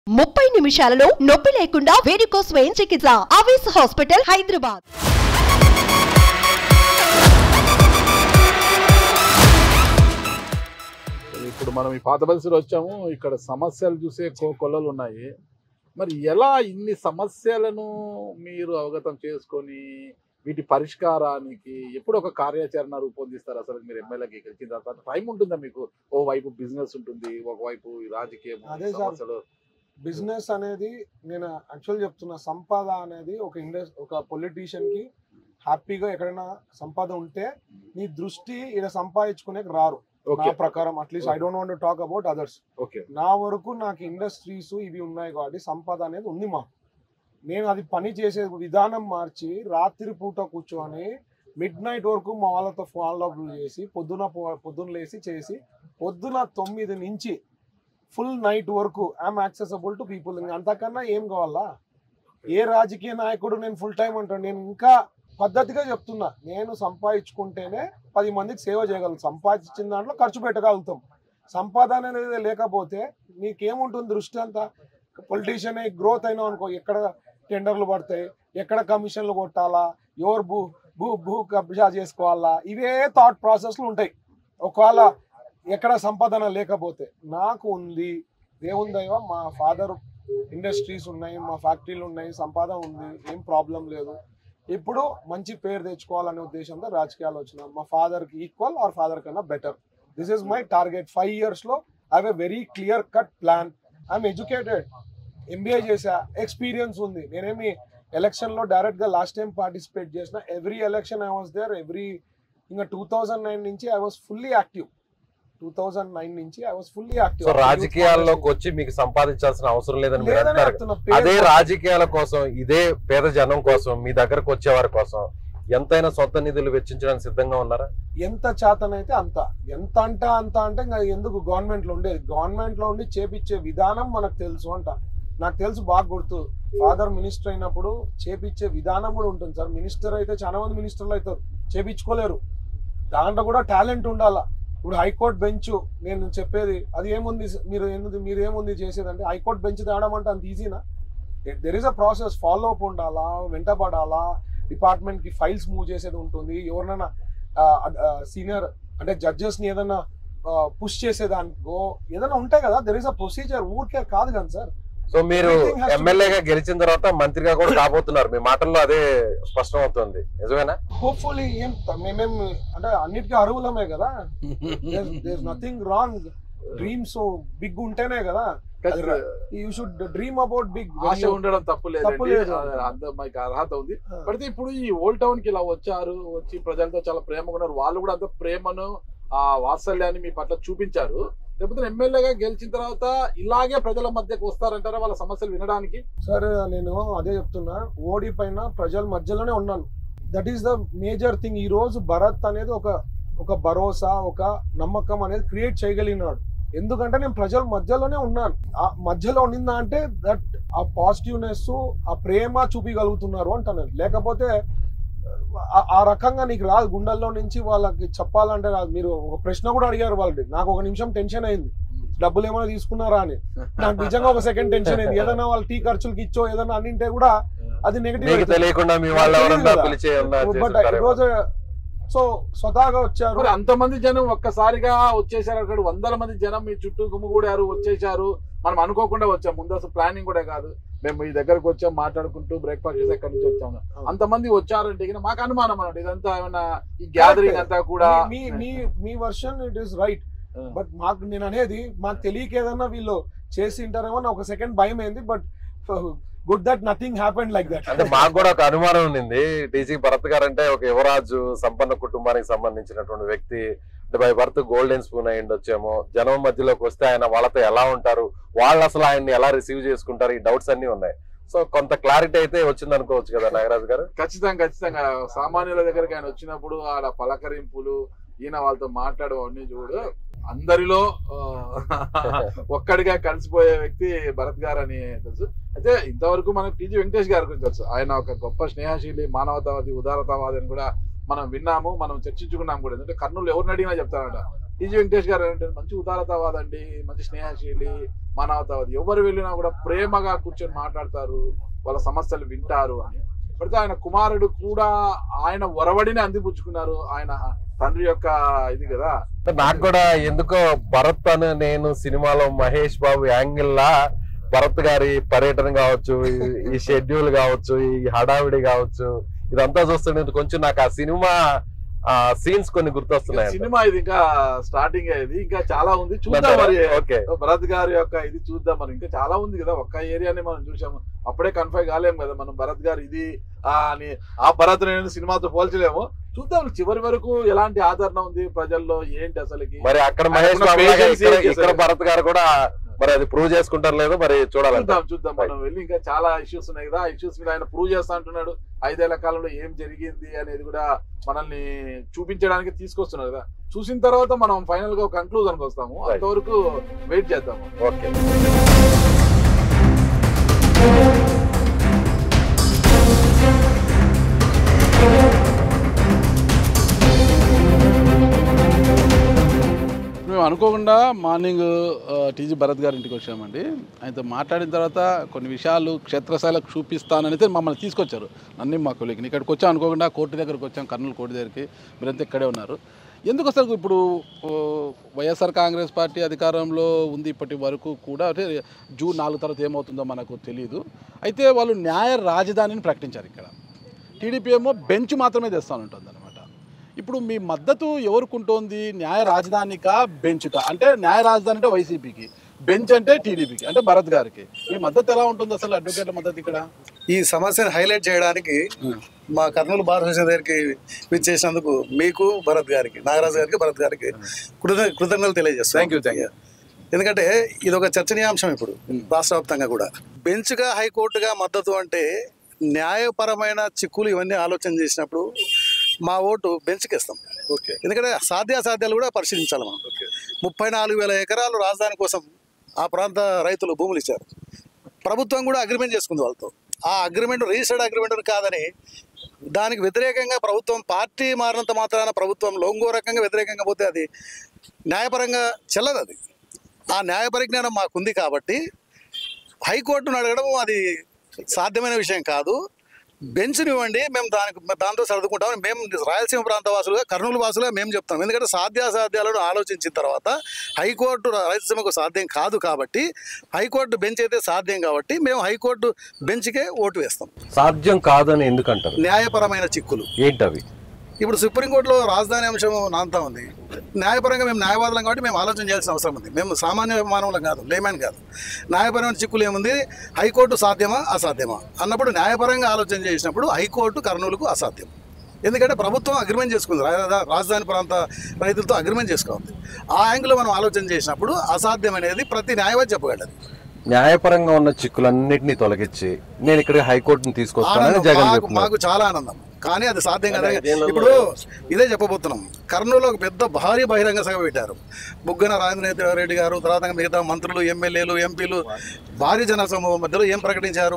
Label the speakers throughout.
Speaker 1: ముప్పై నిమిషాలలో నొప్పి లేకుండా వేడికో స్వయం చికిత్స ఆవేశ హాస్పిటల్ హైదరాబాద్
Speaker 2: ఇప్పుడు మనం ఈ పాత బస్సులో వచ్చాము ఇక్కడ సమస్యలు చూసే కో- కొల్లలు ఉన్నాయి మరి ఎలా ఇన్ని సమస్యలను మీరు అవగతం చేసుకొని వీటి పరిష్కారానికి ఎప్పుడు ఒక కార్యాచరణ రూపొందిస్తారు అసలు మీరు ఎమ్మెల్యేకి గెలిచిన తర్వాత టైం ఉంటుందా మీకు ఓ వైపు బిజినెస్ ఉంటుంది ఒకవైపు ఈ రాజకీయం
Speaker 3: అదే సార్.
Speaker 2: సమస్యలు
Speaker 3: బిజినెస్ అనేది నేను యాక్చువల్ చెప్తున్నా సంపాద అనేది ఒక ఇండస్ ఒక పొలిటీషియన్ కి హ్యాపీగా ఎక్కడైనా సంపాద ఉంటే నీ దృష్టి ఇక్కడ సంపాదించుకునే రారు నా
Speaker 2: ఓకే
Speaker 3: ప్రకారం at least I don't want talk about others
Speaker 2: okay
Speaker 3: నా వరకు నాకు ఇండస్ట్రీస్ ఇవి ఉన్నాయి కాబట్టి సంపద అనేది ఉంది మా నేను అది పని చేసే విధానం మార్చి రాత్రి పూట కూర్చొని మిడ్ నైట్ వరకు మా వాళ్ళతో ఫాలో అప్ చేసి పొద్దున పో- పొద్దున లేసి చేసి పొద్దున తొమ్మిది నుంచి ఫుల్ నైట్ వరకు ఐఎమ్ యాక్సెసబుల్ టు పీపుల్ అంతకన్నా ఏం కావాలా ఏ రాజకీయ నాయకుడు నేను ఫుల్ టైం అంటాను నేను ఇంకా పద్ధతిగా చెప్తున్నా నేను సంపాదించుకుంటేనే పది మందికి సేవ చేయగలం సంపాదించిన దాంట్లో ఖర్చు పెట్టగలుగుతాం సంపాదన అనేది లేకపోతే నీకేముంటుంది దృష్టి అంతా పొలిటీషియన్ గ్రోత్ అయినా అనుకో ఎక్కడ టెండర్లు పడతాయి ఎక్కడ కమిషన్లు కొట్టాలా ఎవరు భూ భూ భూ కబ్జా చేసుకోవాలా ఇవే థాట్ ప్రాసెస్లు ఉంటాయి ఒకవేళ ఎక్కడ సంపాదన లేకపోతే నాకు ఉంది దేవుని దైవ మా ఫాదర్ ఇండస్ట్రీస్ ఉన్నాయి మా ఫ్యాక్టరీలు ఉన్నాయి సంపాదన ఉంది ఏం ప్రాబ్లం లేదు ఇప్పుడు మంచి పేరు తెచ్చుకోవాలనే ఉద్దేశంతో రాజకీయాలు వచ్చిన మా ఫాదర్కి ఈక్వల్ ఆర్ ఫాదర్ కన్నా better this is my target five ఇయర్స్లో I have a very clear cut plan I'm educated MBA చేసా ఎక్స్పీరియన్స్ ఉంది నేనేమి ఎలక్షన్లో డైరెక్ట్గా లాస్ట్ టైం పార్టిసిపేట్ చేసిన every election I was there every ఇంకా టూ థౌజండ్ నైన్ నుంచి I was fully active two thousand nine నుంచి I was fully active
Speaker 4: so రాజకీయాల్లోకి వచ్చి మీకు సంపాదించాల్సిన అవసరం లేదని మీరు
Speaker 3: లేదని
Speaker 4: అంటారు
Speaker 3: చెప్తున్నా.
Speaker 4: అదే
Speaker 3: పేరు-
Speaker 4: రాజకీయాల కోసం ఇదే పేద జనం కోసం మీ దగ్గరకు వచ్చే వారి కోసం ఎంతైనా సొంత నిధులు వెచ్చించడానికి సిద్ధంగా ఉన్నారా
Speaker 3: ఎంత చేతనైతే అంత ఎంత అంటే అంత అంటే ఇంకా ఎందుకు గవర్నమెంట్ లో ఉండేది గవర్నమెంట్ లో ఉండి చేపించే విధానం మనకు తెలుసు అంట నాకు తెలుసు బాగా గుర్తు ఫాదర్ మినిస్టర్ అయినప్పుడు చేపించే విధానం కూడా ఉంటుంది సార్ మినిస్టర్ అయితే చాలా మంది మినిస్టర్లు అవుతారు చేపించుకోలేరు దాంట్లో కూడా టాలెంట్ ఉండాలా ఇప్పుడు హైకోర్టు బెంచ్ నేను చెప్పేది అది ఏముంది మీరు ఎందుకు మీరు ఏముంది చేసేదంటే హైకోర్టు బెంచ్ తేవడం అంటే అంత ఈజీనా there is a process follow up ఉండాలా వెంటబడాలా డిపార్ట్మెంట్ కి ఫైల్స్ మూవ్ చేసేది ఉంటుంది ఎవరినైనా సీనియర్ అంటే జడ్జెస్ ని ఏదైనా పుష్ చేసేదానికో ఏదైనా ఉంటాయి కదా దెర్ ఇస్ అ ప్రొసీజర్ ఊరికే కాదు కదా సార్
Speaker 4: సో మీరు
Speaker 3: Everything has to be-
Speaker 4: ఎమ్మెల్యేగా గెలిచిన తర్వాత మంత్రిగా కూడా కాబోతున్నారు మీ మాటల్లో అదే స్పష్టం అవుతుంది నిజమేనా
Speaker 3: హోప్ఫుల్లీ ఏం త- మేమేం అంటే అన్నిటికీ అర్హులమే కదా నథింగ్ రాంగ్ డ్రీమ్స్ బిగ్ ఉంటేనే కదా you should dream about big
Speaker 2: ఆశ ఉండడం తప్పు
Speaker 3: తప్పు
Speaker 2: లేదండి
Speaker 3: లేదు.
Speaker 2: అది అంత మీకు అర్హత ఉంది పడితే ఇప్పుడు ఈ ఓల్డ్ టౌన్ కి ఇలా వచ్చారు వచ్చి ప్రజలతో చాలా ప్రేమగా ఉన్నారు వాళ్ళు కూడా అంత ప్రేమను ఆ వాత్సల్యాన్ని మీ పట్ల చూపించారు లేకపోతే ఎమ్మెల్యేగా గెలిచిన తర్వాత ఇలాగే ప్రజల మధ్యకు వస్తారంటారా వాళ్ళ సమస్యలు వినడానికి
Speaker 3: సరే నేను అదే చెప్తున్నా ఓడి పైన ప్రజల మధ్యలోనే ఉన్నాను that is the major thing ఈ రోజు భరత్ అనేది ఒక ఒక భరోసా ఒక నమ్మకం అనేది క్రియేట్ చేయగలిగినాడు ఎందుకంటే నేను ప్రజల మధ్యలోనే ఉన్నాను ఆ మధ్యలో ఉండిందా అంటే దట్ ఆ పాజిటివ్నెస్ ఆ ప్రేమ చూపించగలుగుతున్నారు అంటాను లేకపోతే ఆ- ఆ రకంగా నీకు రాదు గుండెల్లో నుంచి వాళ్ళకి చెప్పాలంటే రాదు మీరు ఒక ప్రశ్న కూడా అడిగారు వాళ్ళకి నాకు ఒక నిమిషం టెన్షన్ అయింది డబ్బులు ఏమైనా తీసుకున్నారా అని నాకు నిజంగా ఒక సెకండ్ టెన్షన్ అయింది ఏదైనా వాళ్ళ టీ ఖర్చులకి ఇచ్చో ఏదైనా అన్నింటే కూడా అది
Speaker 4: మీకు
Speaker 3: నెగిటివ్
Speaker 4: తెలియకుండా మీ వాళ్ళు
Speaker 3: నాకు
Speaker 4: ఎవరన్నా
Speaker 3: తెలియదు
Speaker 4: పిలిచే ఉన్నా
Speaker 3: బట్
Speaker 4: చేసుంటారేమో.
Speaker 3: రోజు సో స్వతహాగా వచ్చారు
Speaker 2: మరి అంతమంది జనం ఒక్కసారిగా వచ్చేసారు అక్కడ వందల మంది జనం మీ చుట్టూ గుమ్ముగూడారు వచ్చేసారు మనం అనుకోకుండా వచ్చాం ముందు అసలు ప్లానింగ్ కూడా కాదు మేము మీ దగ్గరకు వచ్చాం మాట్లాడుకుంటూ బ్రేక్ఫాస్ట్ చేసి ఎక్కడి నుంచి వచ్చాము అంతమంది వచ్చారంటే ఇక మాకు అనుమానం అన్నట్టు ఇదంతా ఏమన్నా ఈ గ్యాదరింగ్ అంతా కూడా
Speaker 3: మీ మీ మీ version it is right but మాకు నేను అనేది మాకు తెలియక ఏదన్నా వీళ్ళు చేసి ఉంటారేమో అని ఒక సెకండ్ భయం అయింది but good that nothing happen like that
Speaker 4: అంటే మాకు కూడా ఒక అనుమానం ఉండింది టీసీ భరత్ గారు అంటే ఒక యువరాజు సంపన్న కుటుంబానికి సంబంధించినటువంటి వ్యక్తి అంటే బై బర్త్ గోల్డెన్ స్పూన్ అయి ఉండొచ్చేమో జనం మధ్యలోకి వస్తే ఆయన వాళ్ళతో ఎలా ఉంటారు వాళ్ళు అసలు ఆయన్ని ఎలా రిసీవ్ చేసుకుంటారు ఈ డౌట్స్ అన్ని ఉన్నాయి సో కొంత క్లారిటీ అయితే వచ్చింది అనుకోవచ్చు కదా నాగరాజు గారు
Speaker 2: ఖచ్చితంగా ఖచ్చితంగా సామాన్యుల దగ్గరికి ఆయన వచ్చినప్పుడు ఆడ పలకరింపులు ఈయన వాళ్ళతో మాట్లాడు అవన్నీ చూడు అందరిలో ఆ, ఒక్కడిగా కలిసిపోయే వ్యక్తి భరత్ గారు అని తెలుసు అయితే ఇంతవరకు మనకు టీజీ వెంకటేష్ గారి గురించి తెలుసు ఆయన ఒక గొప్ప స్నేహశీలి మానవతావాది ఉదారతావాది అని కూడా మనం విన్నాము మనం చర్చించుకున్నాం కూడా ఎందుకంటే కర్నూలు ఎవరిని అడిగినా చెప్తారంట టీజీ వెంకటేష్ గారు అంటే మంచి ఉదారతావాది అండి మంచి స్నేహశీలి మానవతావాది ఎవరు వెళ్ళినా కూడా ప్రేమగా కూర్చొని మాట్లాడతారు వాళ్ళ సమస్యలు వింటారు అని పడితే ఆయన కుమారుడు కూడా ఆయన ఒరవడిని అందిపుచ్చుకున్నారు ఆయన తండ్రి యొక్క ఇది కదా
Speaker 4: అంటే నాకు కూడా ఎందుకో భరత్ అని నేను సినిమాలో మహేష్ బాబు యాంగిల్ లా భరత్ గారి పర్యటన కావచ్చు ఈ- ఈ షెడ్యూల్ కావచ్చు ఈ హడావిడి కావచ్చు ఇదంతా చూస్తుంటే కొంచెం నాకు ఆ సినిమా ఆ సీన్స్ కొన్ని గుర్తొస్తున్నాయి
Speaker 2: సినిమా ఇది ఇంకా స్టార్టింగ్ ఇది ఇంకా చాలా ఉంది చూద్దాం మరి
Speaker 4: ఓకే
Speaker 2: భరత్ గారి యొక్క ఇది చూద్దాం మనం ఇంకా చాలా ఉంది కదా ఒక్క ఏరియాని మనం చూసాము అప్పుడే కన్ఫై కాలేము కదా మనం భరత్ గారు ఇది ఆ అని ఆ భరత్ నేను సినిమాతో పోల్చలేము చూద్దాం చివరి వరకు ఎలాంటి ఆదరణ ఉంది ప్రజల్లో ఏంటి అసలుకి
Speaker 4: మరి అక్కడ మహేష్
Speaker 2: ఆయనకున్న
Speaker 4: బాబు లాగా
Speaker 2: patience
Speaker 4: ఇక్కడ
Speaker 2: ఏంటి
Speaker 4: ఇక్కడ
Speaker 2: అసలు?
Speaker 4: భరత్ గారు కూడా మరి అది ప్రూవ్ చేసుకుంటారు లేదో మరి చూడాలంట
Speaker 2: చూద్దాం చూద్దాం మనం వెళ్ళి ఇంకా చాలా ఇష్యూస్ ఉన్నాయి కదా ఆ ఇష్యూస్ మీద ఆయన ప్రూవ్ చేస్తా అంటున్నాడు ఐదేళ్ల కాలంలో ఏం జరిగింది అనేది కూడా మనల్ని చూపించడానికి తీసుకొస్తున్నారు కదా చూసిన తర్వాత మనం ఫైనల్ గా కంక్లూజన్ వస్తాము
Speaker 4: Right.
Speaker 2: అంతవరకు వెయిట్ చేద్దాము
Speaker 4: ఓకే
Speaker 2: మేము అనుకోకుండా మార్నింగ్ టీజీ భరత్ గారి ఇంటికి వచ్చామండి ఆయనతో మాట్లాడిన తర్వాత కొన్ని విషయాలు క్షేత్రస్థాయిలకు చూపిస్తానని అయితే మమ్మల్ని తీసుకొచ్చారు అన్ని మా కొలిగిని ఇక్కడికి వచ్చాం అనుకోకుండా కోర్టు దగ్గరకు వచ్చాం కర్నూలు కోర్టు దగ్గరికి మీరంతా ఇక్కడే ఉన్నారు ఎందుకు అసలు ఇప్పుడు ఓ, వైఎస్ఆర్ కాంగ్రెస్ పార్టీ అధికారంలో ఉంది ఇప్పటి వరకు కూడా అంటే జూన్ నాలుగు తర్వాత ఏమవుతుందో మనకు తెలియదు అయితే వాళ్ళు న్యాయ రాజధానిని ప్రకటించారు ఇక్కడ టీడీపీ ఏమో బెంచ్ మాత్రమే తెస్తానంటుంది అనమాట ఇప్పుడు మీ మద్దతు ఎవరుకుంటోంది న్యాయ రాజధానికా బెంచ్కా అంటే న్యాయ రాజధాని అంటే వైసీపీకి బెంచ్ అంటే టీడీపీకి అంటే భరత్ గారికి మీ మద్దతు ఎలా ఉంటుంది అసలు అడ్వకేట్ల మద్దతు ఇక్కడ
Speaker 5: ఈ సమస్యను హైలైట్ చేయడానికి మా కర్నూలు భారత అసోసియేషన్ దగ్గరికి విచ్చేసినందుకు మీకు భరత్ గారికి నాగరాజు గారికి భరత్ గారికి కృతజ్ఞ కృతజ్ఞతలు తెలియజేస్తాను
Speaker 2: Thank you, thank you.
Speaker 5: ఎందుకంటే ఇది ఒక చర్చనీయాంశం ఇప్పుడు రాష్ట్ర వ్యాప్తంగా కూడా బెంచ్గా హైకోర్టుగా మద్దతు అంటే న్యాయపరమైన చిక్కులు ఇవన్నీ ఆలోచన చేసినప్పుడు మా ఓటు బెంచ్కి ఇస్తాం
Speaker 2: ఓకే
Speaker 5: ఎందుకంటే సాధ్యాసాధ్యాలు కూడా పరిశీలించాలి మనం ముప్పై నాలుగు వేల ఎకరాలు రాజధాని కోసం ఆ ప్రాంత రైతులు భూములు ఇచ్చారు ప్రభుత్వం కూడా అగ్రిమెంట్ చేసుకుంది వాళ్ళతో ఆ అగ్రిమెంట్ రిజిస్టర్డ్ అగ్రిమెంట్ కాదని దానికి వ్యతిరేకంగా ప్రభుత్వం పార్టీ మారినంత మాత్రాన ప్రభుత్వం లొంగో రకంగా వ్యతిరేకంగా పోతే అది న్యాయపరంగా చెల్లదు అది ఆ న్యాయ పరిజ్ఞానం మాకుంది కాబట్టి హైకోర్టును అడగడం అది సాధ్యమైన విషయం కాదు బెంచ్ని ఇవ్వండి మేము దానికి దాంతో సర్దుకుంటాం మేము రాయలసీమ ప్రాంత వాసులుగా కర్నూలు వాసులుగా మేము చెప్తాం ఎందుకంటే సాధ్యాసాధ్యాలను ఆలోచించిన తర్వాత హైకోర్టు రాయలసీమకు సాధ్యం కాదు కాబట్టి హైకోర్టు బెంచ్ అయితే సాధ్యం కాబట్టి మేము హైకోర్టు బెంచ్కే ఓటు వేస్తాం
Speaker 4: సాధ్యం కాదని ఎందుకంటారు
Speaker 5: న్యాయపరమైన చిక్కులు
Speaker 4: ఏంటవి
Speaker 5: ఇప్పుడు సుప్రీంకోర్టులో రాజధాని అంశం నాంతా ఉంది న్యాయపరంగా మేము న్యాయవాదులం కాబట్టి మేము ఆలోచన చేయాల్సిన అవసరం ఉంది మేము సామాన్య మానవులం కాదు లేమని కాదు న్యాయపరమైన చిక్కులు ఏముంది హైకోర్టు సాధ్యమా అసాధ్యమా అన్నప్పుడు న్యాయపరంగా ఆలోచన చేసినప్పుడు హైకోర్టు కర్నూలుకు అసాధ్యం ఎందుకంటే ప్రభుత్వం అగ్రిమెంట్ చేసుకుంది రా- రాజధాని ప్రాంత రైతులతో అగ్రిమెంట్ చేసుకోవాలి ఆ యాంగిల్లో మనం ఆలోచన చేసినప్పుడు అసాధ్యం అనేది ప్రతి న్యాయవాది చెప్పగలదు
Speaker 4: న్యాయపరంగా ఉన్న చిక్కులన్నిటినీ తొలగించి నేను ఇక్కడ హైకోర్టుని తీసుకొస్తానని
Speaker 5: ఆనందం
Speaker 4: జగన్
Speaker 5: మాకు
Speaker 4: చెప్తున్నారు
Speaker 5: మాకు చాలా ఆనందం కానీ అది సాధ్యం కదా
Speaker 4: అదే, దీనిలో
Speaker 5: ఇప్పుడు ఇదే చెప్పబోతున్నాం కర్నూలులో ఒక పెద్ద భారీ బహిరంగ సభ పెట్టారు బుగ్గన రాజేంద్ర రెడ్డి గారు తర్వాత మిగతా మంత్రులు ఎమ్మెల్యేలు ఎంపీలు భారీ జనసమూహం మధ్యలో ఏం ప్రకటించారు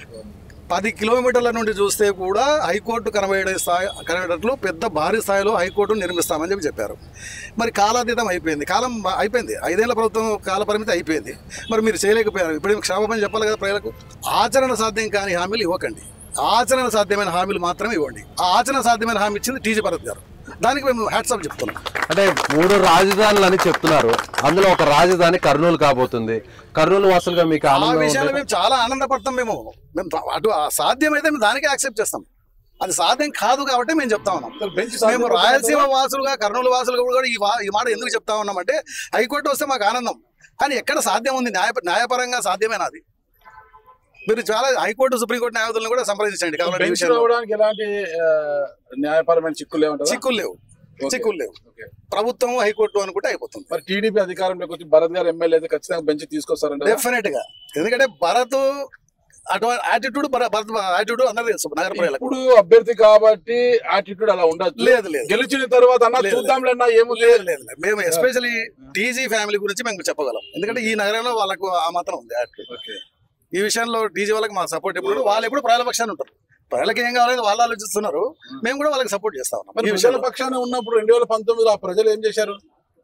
Speaker 5: పది కిలోమీటర్ల నుండి చూస్తే కూడా హైకోర్టు కనబడే స్థాయి కనబడేటట్లు పెద్ద భారీ స్థాయిలో హైకోర్టును నిర్మిస్తామని చెప్పి చెప్పారు మరి కాలాతీతం అయిపోయింది కాలం బా- అయిపోయింది ఐదేళ్ల ప్రభుత్వం కాల పరిమితి అయిపోయింది మరి మీరు చేయలేకపోయారు ఇప్పుడు క్షమాపణ చెప్పాలి కదా ప్రజలకు ఆచరణ సాధ్యం కాని హామీలు ఇవ్వకండి ఆచరణ సాధ్యమైన హామీలు మాత్రమే ఇవ్వండి ఆ ఆచరణ సాధ్యమైన హామీ ఇచ్చింది టీజీ భరత్ గారు దానికి మేము హ్యాట్సాప్ చెప్తున్నాం
Speaker 4: అంటే మూడు రాజధానులు అని చెప్తున్నారు అందులో ఒక రాజధాని కర్నూలు కాబోతుంది కర్నూలు వాసులుగా మీకు
Speaker 5: ఆ
Speaker 4: ఆనందం
Speaker 5: విషయాలు
Speaker 4: ఉందా?
Speaker 5: మేము చాలా ఆనందపడతాం మేము మేము తా- అటు ఆ సాధ్యమైతే మేము దానికే యాక్సెప్ట్ చేస్తాం అది సాధ్యం కాదు కాబట్టి మేము చెప్తా ఉన్నాం
Speaker 2: బెంచ్
Speaker 5: మేము రాయలసీమ వాసులుగా కర్నూలు వాసులుగా కూడా ఈ వా- ఈ మాట ఎందుకు చెప్తా ఉన్నామంటే హైకోర్టు వస్తే మాకు ఆనందం కానీ ఎక్కడ సాధ్యం ఉంది న్యాయ న్యాయపరంగా సాధ్యమేనా అది మీరు చాలా హైకోర్టు సుప్రీంకోర్టు న్యాయవాదులను కూడా సంప్రదించండి కావాలంటే ఈ
Speaker 2: బెంచ్
Speaker 5: విషయంలో.
Speaker 2: రావడానికి ఎలాంటి ఆ, న్యాయపరమైన చిక్కులు ఏమంటారు
Speaker 5: చిక్కులు లేవు చిక్కులు లేవు
Speaker 2: ఓకే.
Speaker 5: ప్రభుత్వం హైకోర్టు అనుకుంటే అయిపోతుంది
Speaker 2: మరి టీడీపీ అధికారంలోకి వచ్చి భరత్ గారు ఎమ్మెల్యే అయితే ఖచ్చితంగా బెంచ్ తీసుకొస్తారంటే
Speaker 5: డెఫినెట్ గా ఎందుకంటే భరత్ అటు యాటిట్యూడ్ భరత్ యాటిట్యూడ్ అన్నది తెలుసు నగర ప్రజలకు
Speaker 2: ఇప్పుడు అభ్యర్థి కాబట్టి యాటిట్యూడ్ అలా ఉండదు
Speaker 5: లేదు లేదు
Speaker 2: గెలిచిన తర్వాత అన్న
Speaker 5: లేదు.
Speaker 2: చూద్దాంలేనా ఏముంది
Speaker 5: లేదు లేదు లేదు. మేము ఎస్పెషల్లీ టీజీ ఫ్యామిలీ గురించి మేము చెప్పగలం ఎందుకంటే ఈ నగరంలో వాళ్ళకు ఆ మాత్రం ఉంది attitude.
Speaker 2: ఓకే.
Speaker 5: ఈ విషయంలో టీజీ వాళ్ళకి మా సపోర్ట్ ఎప్పుడు వాళ్ళు ఎప్పుడు ప్రజల పక్షాన్ని ఉంటారు ప్రజలకు ఏం కావాలని వాళ్ళు ఆలోచిస్తున్నారు మేము కూడా వాళ్ళకి సపోర్ట్ చేస్తా ఉన్నాం
Speaker 2: మరి
Speaker 5: ఈ
Speaker 2: ప్రజల
Speaker 5: విషయంలో
Speaker 2: పక్షాన ఉన్నప్పుడు రెండు వేల పంతొమ్మిదిలో ఆ ప్రజలు ఏం చేశారు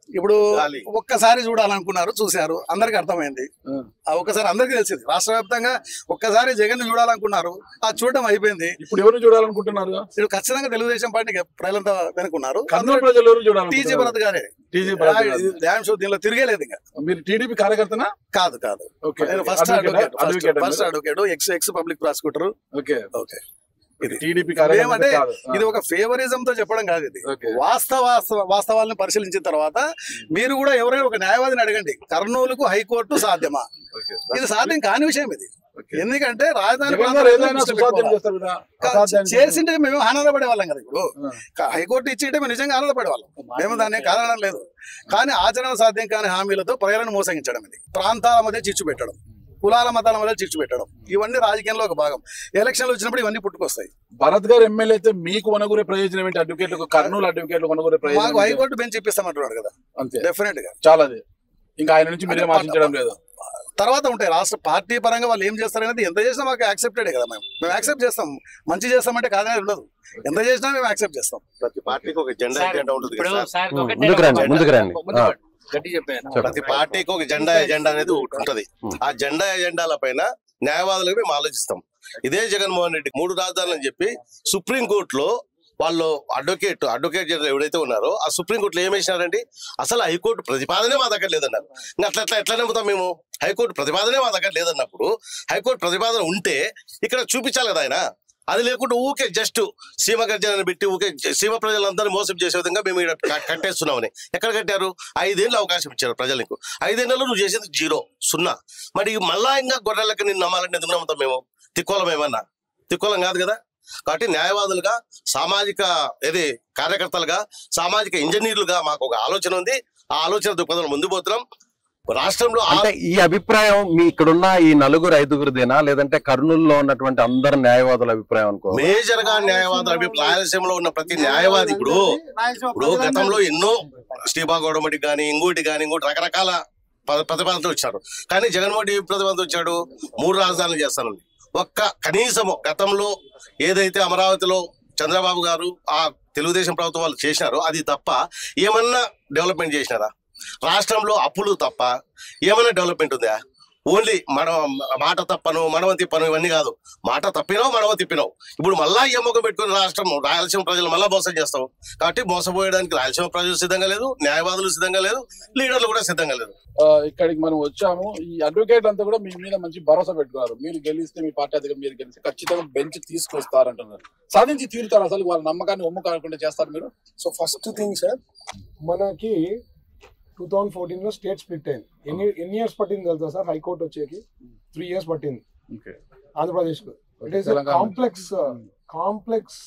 Speaker 5: ఇప్పుడు
Speaker 2: గాలి.
Speaker 5: ఒక్కసారి చూడాలనుకున్నారు చూశారు అందరికి అర్థమైంది
Speaker 2: ఆ.
Speaker 5: ఆ ఒక్కసారి అందరికీ తెలిసింది రాష్ట్ర వ్యాప్తంగా ఒక్కసారి జగన్ చూడాలనుకున్నారు ఆ చూడడం అయిపోయింది
Speaker 2: ఇప్పుడు ఎవరు చూడాలనుకుంటున్నారు
Speaker 5: ఇప్పుడు ఖచ్చితంగా తెలుగుదేశం పార్టీకి ప్రజలంతా వెనుకున్నారు
Speaker 2: కర్నూలు ప్రజలు ఎవరు
Speaker 5: టీజీ
Speaker 2: చూడాలనుకుంటున్నారు
Speaker 5: భరత్ గారే
Speaker 2: టీజీ భరత్ గారు.
Speaker 5: డ్యామ్ షో దీనిలో తిరిగేలేదు ఇంకా
Speaker 2: మీరు టీడీపీ కార్యకర్తనా
Speaker 5: కాదు కాదు
Speaker 2: ఓకే
Speaker 5: నేను first
Speaker 2: advocate
Speaker 5: advocate
Speaker 2: advocate
Speaker 5: first advocate ex ex public prosecutor
Speaker 2: okay
Speaker 5: okay ఇది
Speaker 2: టీడీపీ
Speaker 5: ఏమంటే
Speaker 2: కార్యకర్త కాదు
Speaker 5: ఇది ఒక ఫేవరిజం తో చెప్పడం కాదు ఇది
Speaker 2: ఓకే
Speaker 5: వాస్తవ వాస్తవ- వాస్తవాలను పరిశీలించిన తర్వాత మీరు కూడా ఎవరైనా ఒక న్యాయవాదిని అడగండి కర్నూలుకు హైకోర్టు సాధ్యమా
Speaker 2: ఓకే
Speaker 5: ఇది సాధ్యం కాని విషయం ఇది
Speaker 2: ఓకే.
Speaker 5: ఎందుకంటే రాజధాని
Speaker 2: జగన్ గారు
Speaker 5: ప్రాంతంలో
Speaker 2: ఏదైనా
Speaker 5: దృష్టి
Speaker 2: సుసాధ్యం
Speaker 5: పెట్టుకోవాలి.
Speaker 2: చేస్తారు కదా
Speaker 5: కా-
Speaker 2: అసాధ్యాన్ని
Speaker 5: చేసింటే మేము ఆనందపడే వాళ్ళం కదా ఇప్పుడు
Speaker 2: ఆ.
Speaker 5: కా- హైకోర్టు ఇచ్చింటే మేము నిజంగా ఆనందపడే వాళ్ళం మేము దాన్ని కాదనడం లేదు కానీ ఆచరణ సాధ్యం కాని హామీలతో ప్రజలను మోసగించడం ఇది ప్రాంతాల మధ్య చిచ్చు పెట్టడం కులాల మతాల మధ్య చిచ్చు పెట్టడం ఇవన్నీ రాజకీయంలో ఒక భాగం ఎలక్షన్లు వచ్చినప్పుడు ఇవన్నీ పుట్టుకొస్తాయి
Speaker 2: భరత్ గారు ఎమ్మెల్యే అయితే మీకు వనగూరే ప్రయోజనం ఏంటి అడ్వకేట్లకు కర్నూలు అడ్వకేట్లకు వనగూరే
Speaker 5: మాకు
Speaker 2: ప్రయోజనం ఏంటి?
Speaker 5: హైకోర్టు బెంచ్ ఇప్పిస్తామంటున్నాడు కదా
Speaker 2: అంతే
Speaker 5: డెఫినెట్ గా
Speaker 2: చాలా అది ఇంకా ఆయన నుంచి మీరేం ఆశించడం లేదు
Speaker 5: తర్వాత ఉంటాయి రాష్ట్ర పార్టీ పరంగా వాళ్ళు ఏం చేస్తారనేది ఎంత చేసినా మాకు యాక్సెప్టెడ్ కదా మేము మేము యాక్సెప్ట్ చేస్తాం మంచి చేస్తామంటే కాదనేది ఉండదు ఎంత చేసినా మేము యాక్సెప్ట్ చేస్తాం
Speaker 6: ప్రతి పార్టీకి ఒక జెండా ఎజెండా ఉంటుంది
Speaker 7: ఇప్పుడు
Speaker 6: కదా సార్.
Speaker 7: సార్
Speaker 4: ఉమ్,
Speaker 7: ఒకటే
Speaker 4: ముందుకు రండి
Speaker 7: ఒక
Speaker 4: ముందుకు రండి
Speaker 7: ముందు
Speaker 4: ఆ,
Speaker 7: గట్టి చెప్పాను
Speaker 4: చెప్పండి.
Speaker 6: ప్రతి పార్టీకి ఒక జెండా ఎజెండా అనేది ఒకటి ఉంటది ఆ జెండా ఎజెండాల పైన న్యాయవాదులకు మేము ఆలోచిస్తాం ఇదే జగన్మోహన్ రెడ్డి మూడు రాజధానులు అని చెప్పి సుప్రీం కోర్టులో వాళ్ళు అడ్వకేట్ అడ్వకేట్ జనరల్ ఎవరైతే ఉన్నారో ఆ సుప్రీం కోర్టులో ఏం వేసినారండి అసలు హైకోర్టు ప్రతిపాదనే మా దగ్గర లేదన్నారు ఇంకా అట్లా అట్లా ఎట్లా నమ్ముతాం మేము హైకోర్టు ప్రతిపాదనే మా దగ్గర లేదన్నప్పుడు హైకోర్టు ప్రతిపాదన ఉంటే ఇక్కడ చూపించాలి కదా ఆయన అది లేకుండా ఊకే జస్ట్ సీమ గర్జనని పెట్టి ఊకే జ- సీమ ప్రజలందరినీ మోసం చేసే విధంగా మేము ఇక్కడ క- కట్టేస్తున్నామని ఎక్కడ కట్టారు ఐదేళ్ళు అవకాశం ఇచ్చారు ప్రజలకు ఐదేళ్లలో నువ్వు చేసేది జీరో సున్నా మరి మళ్ళా ఇంకా గొర్రెలకి నేను నమ్మాలంటే ఎందుకు నమ్ముతాం మేము తిక్కోలం ఏమన్నా తిక్కోలం కాదు కదా కాబట్టి న్యాయవాదులుగా సామాజిక ఏది కార్యకర్తలుగా సామాజిక ఇంజనీర్లుగా మాకు ఒక ఆలోచన ఉంది ఆ ఆలోచన దృక్పథంలో ముందు పోతున్నాం రాష్ట్రంలో ఆ-
Speaker 4: అంటే ఈ అభిప్రాయం మీ ఇక్కడున్న ఈ నలుగురు ఐదుగురిదేనా లేదంటే కర్నూలులో ఉన్నటువంటి అందరు న్యాయవాదుల అభిప్రాయం అనుకో
Speaker 6: మేజర్ గా న్యాయవాదులు అభిప్రాయం రాయలసీమలో ఉన్న ప్రతి న్యాయవాది ఇప్పుడు ఇప్పుడు గతంలో ఎన్నో శ్రీబా గౌడమటి కానీ ఇంకోటి కానీ ఇంకోటి రకరకాల ప- ప్రతిపాదనలు వచ్చారు కానీ జగన్మోహన్ రెడ్డి ప్రతిపాదన వచ్చాడు మూడు రాజధానులు చేస్తానండి ఒక్క కనీసము గతంలో ఏదైతే అమరావతిలో చంద్రబాబు గారు ఆ తెలుగుదేశం ప్రభుత్వం వాళ్ళు చేసినారో అది తప్ప ఏమన్నా డెవలప్మెంట్ చేసినారా రాష్ట్రంలో అప్పులు తప్ప ఏమైనా డెవలప్మెంట్ ఉందా ఓన్లీ మన మాట తప్పను మనవ తిప్పను ఇవన్నీ కాదు మాట తప్పినావు మనవ తిప్పినావు ఇప్పుడు మళ్ళా ఈ అమ్మకం పెట్టుకుని రాష్ట్రం రాయలసీమ ప్రజలు మళ్ళా మోసం చేస్తాం కాబట్టి మోసపోయడానికి రాయలసీమ ప్రజలు సిద్ధంగా లేదు న్యాయవాదులు సిద్ధంగా లేదు లీడర్లు కూడా సిద్ధంగా లేదు
Speaker 2: ఆ, ఇక్కడికి మనం వచ్చాము ఈ అడ్వకేట్ అంతా కూడా మీ మీద మంచి భరోసా పెట్టుకున్నారు మీరు గెలిస్తే మీ పార్టీ అధికారం మీరు గెలిస్తే ఖచ్చితంగా బెంచ్ తీసుకొస్తారంటున్నారు సాధించి తీరుతారు అసలు వాళ్ళ నమ్మకాన్ని ఒమ్ము కాకుండా చేస్తారు మీరు
Speaker 3: సో ఫస్ట్ థింగ్ సార్ మనకి టూ థౌజండ్ ఫోర్టీన్ లో స్టేట్ స్ప్లిట్ అయింది ఎన్ని ఎన్ని ఇయర్స్ పట్టింది తెలుసా సార్ హైకోర్టు వచ్చేకి త్రీ ఇయర్స్ పట్టింది ఆంధ్రప్రదేశ్ కు it is
Speaker 2: Telangana.
Speaker 3: Complex complex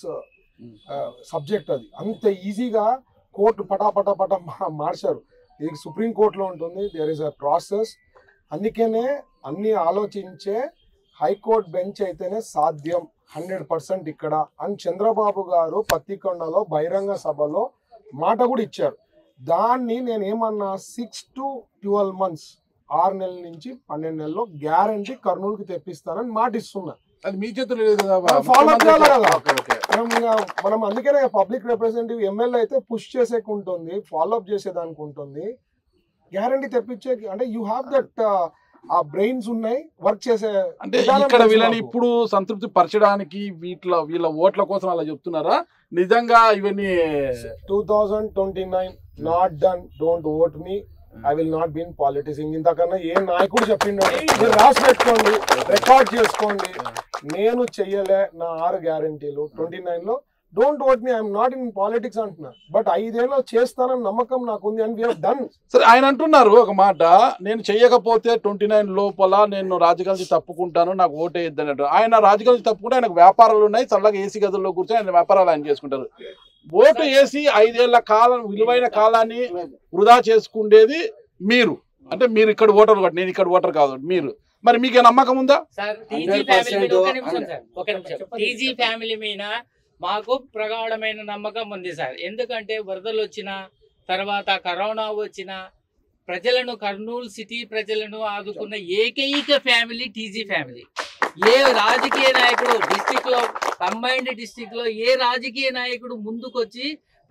Speaker 3: subject అది అంత ఈజీగా కోర్టు పటా పటా పటా మా- మార్చారు ఇది సుప్రీం కోర్టులో ఉంటుంది దేర్ ఇస్ అ ప్రాసెస్ అందుకనే అన్ని ఆలోచించే హైకోర్టు బెంచ్ అయితేనే సాధ్యం హండ్రెడ్ పర్సెంట్ ఇక్కడ అని చంద్రబాబు గారు పత్తికొండలో బహిరంగ సభలో మాట కూడా ఇచ్చారు దాన్ని నేను ఏమన్నా సిక్స్ టు ట్వెల్వ్ మంత్స్ ఆరు నెలల నుంచి పన్నెండు నెలల్లో గ్యారంటీ కర్నూలుకి తెప్పిస్తానని మాట ఇస్తున్నా
Speaker 2: అది మీ చేతులు లేదు కదా
Speaker 3: మనం follow up చేయాలి కదా.
Speaker 2: Okay, okay.
Speaker 3: మనం ఇంకా మనం అందుకనే పబ్లిక్ రిప్రజెంటేటివ్ ఎమ్మెల్యే అయితే పుష్ చేసేకి ఉంటుంది ఫాలో అప్ చేసేదానికి ఉంటుంది గ్యారంటీ తెప్పించే అంటే యూ హ్యావ్ దట్ ఆ బ్రెయిన్స్ ఉన్నాయి వర్క్ చేసే
Speaker 2: అంటే
Speaker 3: విధానం
Speaker 2: ఇక్కడ
Speaker 3: తెలుసు
Speaker 2: వీళ్ళని
Speaker 3: నాకు.
Speaker 2: ఇప్పుడు సంతృప్తి పరచడానికి వీటిలో వీళ్ళ ఓట్ల కోసం అలా చెప్తున్నారా నిజంగా ఇవన్నీ
Speaker 3: two thousand twenty nine not done don't vote me I will not been politics ఇంతకన్నా ఏ నాయకుడు చెప్పిండు మీరు రాసి పెట్టుకోండి రికార్డ్ చేసుకోండి నేను చెయ్యలే నా ఆరు గ్యారంటీలు ట్వంటీ నైన్ లో don't vote me I'm not in politics అంటున్నా బట్ ఐదేళ్ళు చేస్తానని నమ్మకం నాకు ఉంది అండ్ వీ డన్
Speaker 2: సరే ఆయన అంటున్నారు ఒక మాట నేను చెయ్యకపోతే ట్వంటీ నైన్ లోపల నేను రాజకీయాల నుంచి తప్పుకుంటాను నాకు ఓటే అన్నట్టు ఆయన రాజకీయాల నుంచి తప్పుకుంటే ఆయనకు వ్యాపారాలు ఉన్నాయి చల్లగా ఏసీ గదుల్లో కూర్చొని ఆయన వ్యాపారాలు ఆయన చేసుకుంటారు ఓటు వేసి ఐదేళ్ల కాలం విలువైన కాలాన్ని వృధా చేసుకుండేది మీరు అంటే మీరు ఇక్కడ ఓటర్ కాబట్టి నేను ఇక్కడ ఓటర్ కాదు మీరు మరి మీకే నమ్మకం ఉందా
Speaker 7: సార్ టీజీ ఫ్యామిలీ మీద ఒక నిమిషం సార్ ఒక నిమిషం టీజీ ఫ్యామిలీ మీద మాకు ప్రగాఢమైన నమ్మకం ఉంది సార్ ఎందుకంటే వరదలు వచ్చిన తర్వాత కరోనా వచ్చిన ప్రజలను కర్నూలు సిటీ ప్రజలను ఆదుకున్న ఏకైక ఫ్యామిలీ టీజీ ఫ్యామిలీ ఏ రాజకీయ నాయకుడు డిస్టిక్ లో కంబైన్డ్ డిస్టిక్ లో ఏ రాజకీయ నాయకుడు ముందుకొచ్చి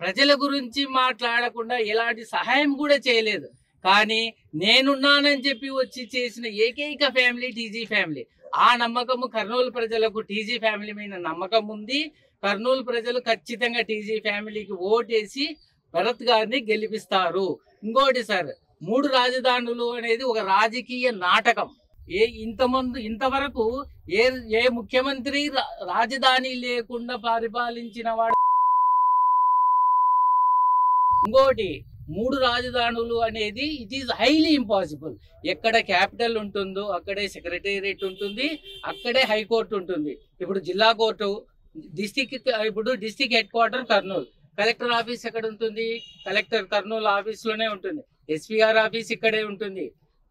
Speaker 7: ప్రజల గురించి మాట్లాడకుండా ఎలాంటి సహాయం కూడా చేయలేదు కానీ నేనున్నానని చెప్పి వచ్చి చేసిన ఏకైక ఫ్యామిలీ టీజీ ఫ్యామిలీ ఆ నమ్మకము కర్నూలు ప్రజలకు టీజీ ఫ్యామిలీ మీద నమ్మకం ఉంది కర్నూలు ప్రజలు ఖచ్చితంగా టీజీ ఫ్యామిలీకి ఓటేసి భరత్ గారిని గెలిపిస్తారు ఇంకోటి సార్ మూడు రాజధానులు అనేది ఒక రాజకీయ నాటకం ఏ ఇంతమంది ఇంతవరకు ఏ ఏ ముఖ్యమంత్రి రా- రాజధాని లేకుండా పరిపాలించిన వాడు ఇంకోటి మూడు రాజధానులు అనేది ఇట్ ఈస్ హైలీ ఇంపాసిబుల్ ఎక్కడ క్యాపిటల్ ఉంటుందో అక్కడే సెక్రటేరియట్ ఉంటుంది అక్కడే హైకోర్టు ఉంటుంది ఇప్పుడు జిల్లా కోర్టు డిస్టిక్ ఇప్పుడు district head quarter Kurnool collector office ఎక్కడ ఉంటుంది కలెక్టర్ కర్నూలు ఆఫీస్ లోనే ఉంటుంది ఎస్పీఆర్ ఆఫీస్ ఇక్కడే ఉంటుంది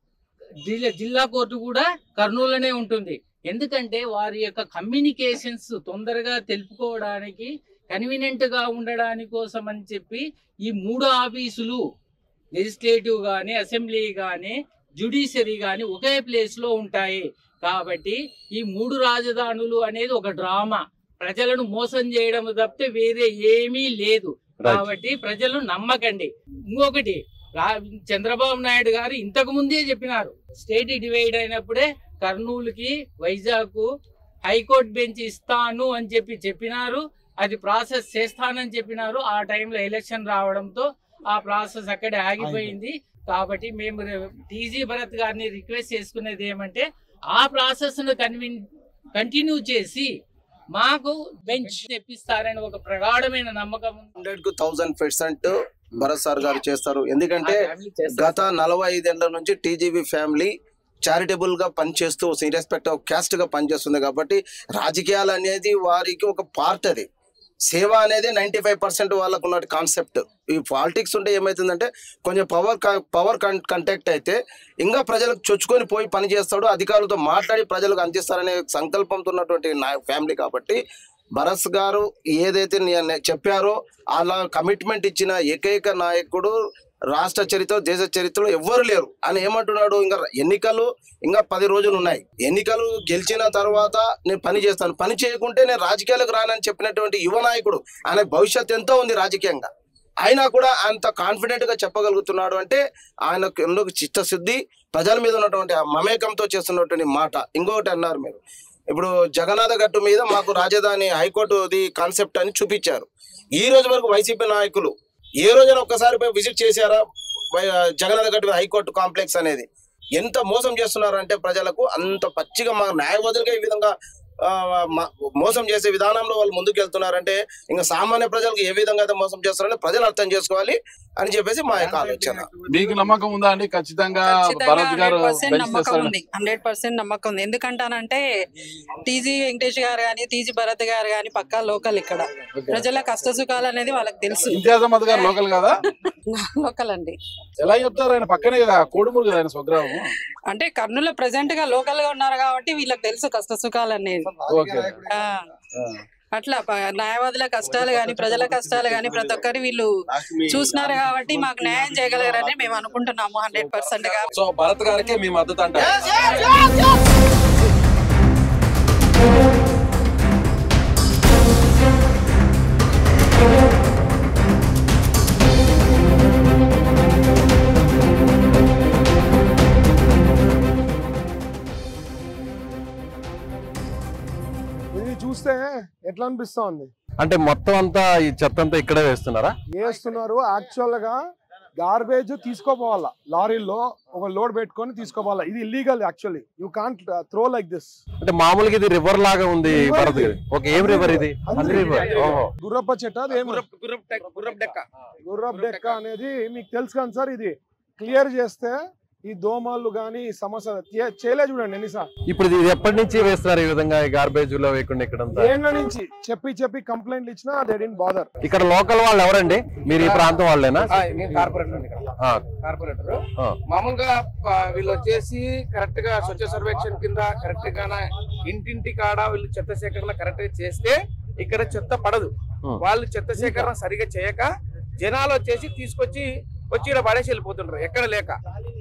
Speaker 7: జిల్లా జిల్లా కోర్టు కూడా కర్నూలులోనే ఉంటుంది ఎందుకంటే వారి యొక్క కమ్యూనికేషన్స్ తొందరగా తెలుపుకోవడానికి కన్వీనియంట్ గా ఉండడానికి కోసం అని చెప్పి ఈ మూడు ఆఫీసులు లెజిస్లేటివ్ కానీ అసెంబ్లీ కానీ జ్యుడిషియరీ కానీ ఒకే ప్లేస్ లో ఉంటాయి కాబట్టి ఈ మూడు రాజధానులు అనేది ఒక డ్రామా ప్రజలను మోసం చేయడం తప్పితే వేరే ఏమీ లేదు కాబట్టి ప్రజలు నమ్మకండి ఇంకొకటి రా- చంద్రబాబు నాయుడు గారు ఇంతకు ముందే చెప్పినారు స్టేట్ డివైడ్ అయినప్పుడే కర్నూలుకి వైజాగ్ హైకోర్టు బెంచ్ ఇస్తాను అని చెప్పి చెప్పినారు అది ప్రాసెస్ చేస్తానని చెప్పినారు ఆ టైంలో ఎలక్షన్ రావడంతో ఆ ప్రాసెస్ అక్కడే ఆగిపోయింది కాబట్టి మేము టీజీ భరత్ గారిని రిక్వెస్ట్ చేసుకునేది ఏమంటే ఆ ప్రాసెస్ ను కన్విన్ కంటిన్యూ చేసి మాకు బెంచ్ తెప్పిస్తారని ఒక ప్రగాఢమైన నమ్మకం ఉంది.
Speaker 8: హండ్రెడ్ కు థౌసండ్ పర్సెంట్ భరత్ సార్ గారు చేస్తారు ఎందుకంటే
Speaker 7: ఆ family చేస్తారు.
Speaker 8: గత నలభై ఐదేళ్ల నుంచి టీజీబీ ఫ్యామిలీ చారిటబుల్ గా పనిచేస్తూ ఇరెస్పెక్ట్ ఆఫ్ క్యాస్ట్ గా పనిచేస్తుంది కాబట్టి రాజకీయాలు అనేది వారికి ఒక పార్ట్ అది సేవ అనేది నైన్టీ ఫైవ్ పర్సెంట్ వాళ్ళకు ఉన్న కాన్సెప్ట్ ఈ పాలిటిక్స్ ఉంటే ఏమవుతుందంటే కొంచెం పవర్ పవర్ కంటాక్ట్ అయితే ఇంకా ప్రజలకు చొచ్చుకొని పోయి పని చేస్తాడు అధికారులతో మాట్లాడి ప్రజలకు అందిస్తారనే సంకల్పంతో ఉన్నటువంటి నా ఫ్యామిలీ కాబట్టి భరత్ గారు ఏదైతే నే- నే- చెప్పారో అలా కమిట్మెంట్ ఇచ్చిన ఏకైక నాయకుడు రాష్ట్ర చరిత్ర దేశ చరిత్రలో ఎవ్వరు లేరు అని ఏమంటున్నాడు ఇంకా ఎన్నికలు ఇంకా పది రోజులు ఉన్నాయి ఎన్నికలు గెలిచిన తర్వాత నేను పని చేస్తాను పని చేయకుంటే నేను రాజకీయాలకు రానని చెప్పినటువంటి యువ నాయకుడు ఆయన భవిష్యత్ ఎంతో ఉంది రాజకీయంగా అయినా కూడా అంత కాన్ఫిడెంట్ గా చెప్పగలుగుతున్నాడు అంటే ఆయనకు ఎన్నో చిత్తశుద్ధి ప్రజల మీద ఉన్నటువంటి ఆ మమేకంతో చేస్తున్నటువంటి మాట ఇంకొకటి అన్నారు మీరు ఇప్పుడు జగన్నాథ గట్టు మీద మాకు రాజధాని హైకోర్టుది కాన్సెప్ట్ అని చూపించారు ఈ రోజు వరకు వైసీపీ నాయకులు ఏ రోజైనా ఒక్కసారి పోయి విజిట్ చేశారా వై- జగన్నాథ గట్టు మీద హైకోర్టు కాంప్లెక్స్ అనేది ఎంత మోసం చేస్తున్నారు అంటే ప్రజలకు అంత పచ్చిగా మా న్యాయవాదులుగా ఈ విధంగా ఆ, మ- మోసం చేసే విధానంలో వాళ్ళు ముందుకు వెళ్తున్నారంటే ఇంకా సామాన్య ప్రజలకు ఏ విధంగా అయితే మోసం చేస్తారని ప్రజలు అర్థం చేసుకోవాలి అని చెప్పేసి మా యొక్క ఆలోచన
Speaker 2: మీకు నమ్మకం ఉందా అండి ఖచ్చితంగా భరత్ గారు
Speaker 9: పర్సెంట్
Speaker 2: బెంచ్
Speaker 9: నమ్మకం
Speaker 2: చేస్తారని
Speaker 9: ఉంది హండ్రెడ్ పర్సెంట్ నమ్మకం ఉంది ఎందుకంటానంటే టీజీ వెంకటేష్ గారు కానీ టీజీ భరత్ గారు కానీ పక్కా లోకల్ ఇక్కడ ప్రజల కష్ట సుఖాలు అనేది వాళ్ళకి తెలుసు
Speaker 2: ఇంతియాజ్ అహ్మద్ గారు లోకల్ కదా
Speaker 9: లోకల్ అండి
Speaker 2: ఎలా చెప్తారు ఆయన పక్కనే కదా కోడుమూరు కదా ఆయన స్వగ్రామం
Speaker 9: అంటే కర్నూలు ప్రెసెంట్ గా లోకల్ గా ఉన్నారు కాబట్టి వీళ్ళకి తెలుసు కష్ట సుఖాలు అనేది
Speaker 2: ఓకే
Speaker 9: ఆ, అట్లా ప- న్యాయవాదుల కష్టాలు గాని ప్రజల కష్టాలు గాని ప్రతి ఒక్కరి వీళ్ళు చూసినారు కాబట్టి మాకు న్యాయం చేయగలరని మేము అనుకుంటున్నాము హండ్రెడ్ పర్సెంట్ గా
Speaker 10: సో భరత్ గారికి మీ మద్దతు అంటారు
Speaker 3: ఇది చూస్తే ఎట్లా అనిపిస్తా ఉంది
Speaker 4: అంటే మొత్తం అంతా ఈ చెత్త అంతా ఇక్కడే వేస్తున్నారా
Speaker 3: వేస్తున్నారు యాక్చువల్ గా గార్బేజ్ తీసుకోపోవాలా లారీల్లో ఒక లోడ్ పెట్టుకొని తీసుకోపోవాలా ఇది illegal actually you can't throw like this
Speaker 4: అంటే మామూలుగా ఇది రివర్ లాగా ఉంది
Speaker 3: River
Speaker 4: భరత్
Speaker 3: ఇది.
Speaker 4: గారి ఓకే ఏం రివర్ ఇది
Speaker 3: అది
Speaker 4: రివర్ ఓహో
Speaker 3: గుర్రప్ప చెట్ట అదేమో
Speaker 10: గుర్రపు డెక్క
Speaker 3: గుర్రప్ డెక్క అనేది మీకు తెలుసు కానీ సార్ ఇది క్లియర్ చేస్తే ఈ దోమలు కానీ ఈ సమస్య చే- చేయలే చూడండి ఎన్నిసార్లు
Speaker 4: ఇప్పుడు ఇది ఎప్పటి నుంచి వేస్తున్నారు ఈ విధంగా గార్బేజ్ లో వేయకుండా ఇక్కడంతా
Speaker 3: ఏండ్ల నుంచి చెప్పి చెప్పి కంప్లైంట్లు ఇచ్చినా దే డెంట్ బాదర్
Speaker 4: ఇక్కడ లోకల్ వాళ్ళు ఎవరండి మీరు ఈ ప్రాంతం వాళ్ళేనా
Speaker 10: నేను కార్పొరేటర్ అండి ఇక్కడ
Speaker 4: ఆ,
Speaker 10: కార్పొరేటర్
Speaker 4: ఆ.
Speaker 10: మామూలుగా ఆ, వీళ్ళు వచ్చేసి కరెక్ట్ గా స్వచ్ఛ సర్వేక్షణ కింద కరెక్ట్ గా ఇంటింటి కాడ వీళ్ళు చెత్త సేకరణ కరెక్ట్ గా చేస్తే ఇక్కడ చెత్త పడదు
Speaker 4: Hmm.
Speaker 10: వాళ్ళు చెత్త సేకరణ సరిగా చేయక జనాలు వచ్చేసి తీసుకొచ్చి వచ్చి ఇక్కడ పడేసి వెళ్ళిపోతుంటారు ఎక్కడ లేక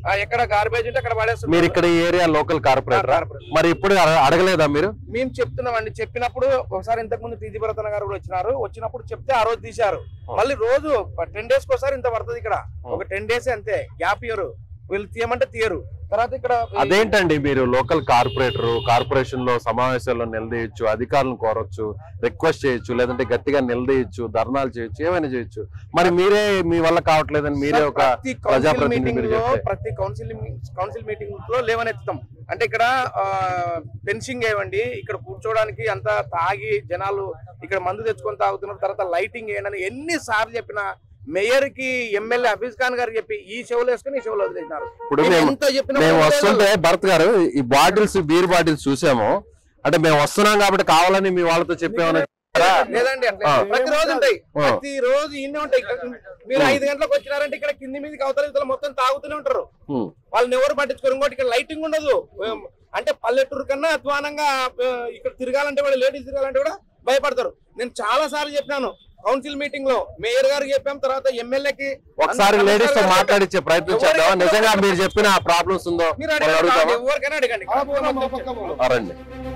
Speaker 10: ఆ, ఎక్కడ గార్బేజ్ ఉంటే అక్కడ
Speaker 4: మీరు
Speaker 10: పడేస్తున్నారు
Speaker 4: ఇక్కడ ఈ ఏరియా లోకల్ కార్పొరేటర్
Speaker 10: కార్పొరేటర్.
Speaker 4: మరి ఇప్పుడు అడ- అడగలేదా మీరు
Speaker 10: మేము చెప్తున్నామండి చెప్పినప్పుడు ఒకసారి ఇంతకు ముందు టీజీ భరతన గారు కూడా వచ్చినారు వచ్చినప్పుడు చెప్తే ఆ రోజు తీశారు మళ్ళీ రోజు టెన్ డేస్ ఒకసారి ఇంత పడుతుంది ఇక్కడ ఒక టెన్ డేస్ అంతే గ్యాప్ ఇయర్ వీళ్ళు తీయమంటే తీయరు తర్వాత ఇక్కడ ఈ-
Speaker 4: అదేంటండి మీరు లోకల్ కార్పొరేటర్ కార్పొరేషన్ లో సమావేశాల్లో నిలదీయచ్చు అధికారులను కోరొచ్చు రిక్వెస్ట్ చేయొచ్చు లేదంటే గట్టిగా నిలదీయచ్చు ధర్నాలు చేయొచ్చు ఏమైనా చేయొచ్చు మరి మీరే మీ వల్ల కావట్లేదని మీరే ఒక
Speaker 10: ప్రతి కౌన్సిల్
Speaker 4: ప్రజాప్రతినిధి
Speaker 10: మీటింగ్
Speaker 4: మీరు
Speaker 10: లో
Speaker 4: చెప్తే
Speaker 10: ప్రతి కౌన్సిల్ కౌన్సిల్ మీటింగ్ లో లేవనెత్తుతాం అంటే ఇక్కడ ఫెన్సింగ్ వేయండి ఇక్కడ కూర్చోవడానికి అంతా తాగి జనాలు ఇక్కడ మందు తెచ్చుకొని తాగుతున్నారు తర్వాత లైటింగ్ వేయండి అని ఎన్ని సార్లు చెప్పిన మేయర్ కి ఎమ్మెల్యే హఫీజ్ ఖాన్ గారు చెప్పి ఈ చెవులు వేసుకుని ఈ చెవులు వదిలేసినారు
Speaker 4: ఇప్పుడు
Speaker 10: నేను
Speaker 4: మేము
Speaker 10: ఎంత చెప్పినా
Speaker 4: మేము
Speaker 10: కూడా
Speaker 4: వస్తుంటే భరత్ గారు ఈ బాటిల్స్ బీర్ బాటిల్స్ చూసాము అంటే మేము వస్తున్నాం కాబట్టి కావాలని మీ వాళ్ళతో చెప్పామని చెప్పారా?
Speaker 10: లేదండి అట్లా
Speaker 4: ఆ.
Speaker 10: ప్రతి రోజు ఉంటాయి
Speaker 4: ఆ.
Speaker 10: ప్రతి రోజు ఇన్నే ఉంటాయి ఇక్కడ మీరు
Speaker 4: ఉం.
Speaker 10: ఐదు గంటలకు వచ్చినారంటే ఇక్కడ కింది మీదకి అవతల ఇవతల మొత్తం తాగుతూనే ఉంటారు
Speaker 4: ఉం.
Speaker 10: వాళ్ళని ఎవరు పట్టించుకోరు ఇంకోటి ఇక్కడ లైటింగ్ ఉండదు ఏం, అంటే పల్లెటూరు కన్నా అధ్వానంగా ఆ, ఇక్కడ తిరగాలంటే కూడా లేడీస్ తిరగాలంటే కూడా భయపడతారు నేను చాలా సార్లు చెప్పినాను కౌన్సిల్ మీటింగ్ లో మేయర్ గారికి చెప్పాం తర్వాత ఎమ్మెల్యేకి
Speaker 4: ఒకసారి లేడీస్ తో మాట్లాడించే ప్రయత్నం చేద్దాం నిజంగా మీరు చెప్పిన ప్రాబ్లమ్స్ ఉందో
Speaker 10: మీరు
Speaker 4: మనం
Speaker 10: అడగండి
Speaker 4: అడుగుతామా
Speaker 10: ఎవరికైనా అడగండి
Speaker 4: ఆ, రండి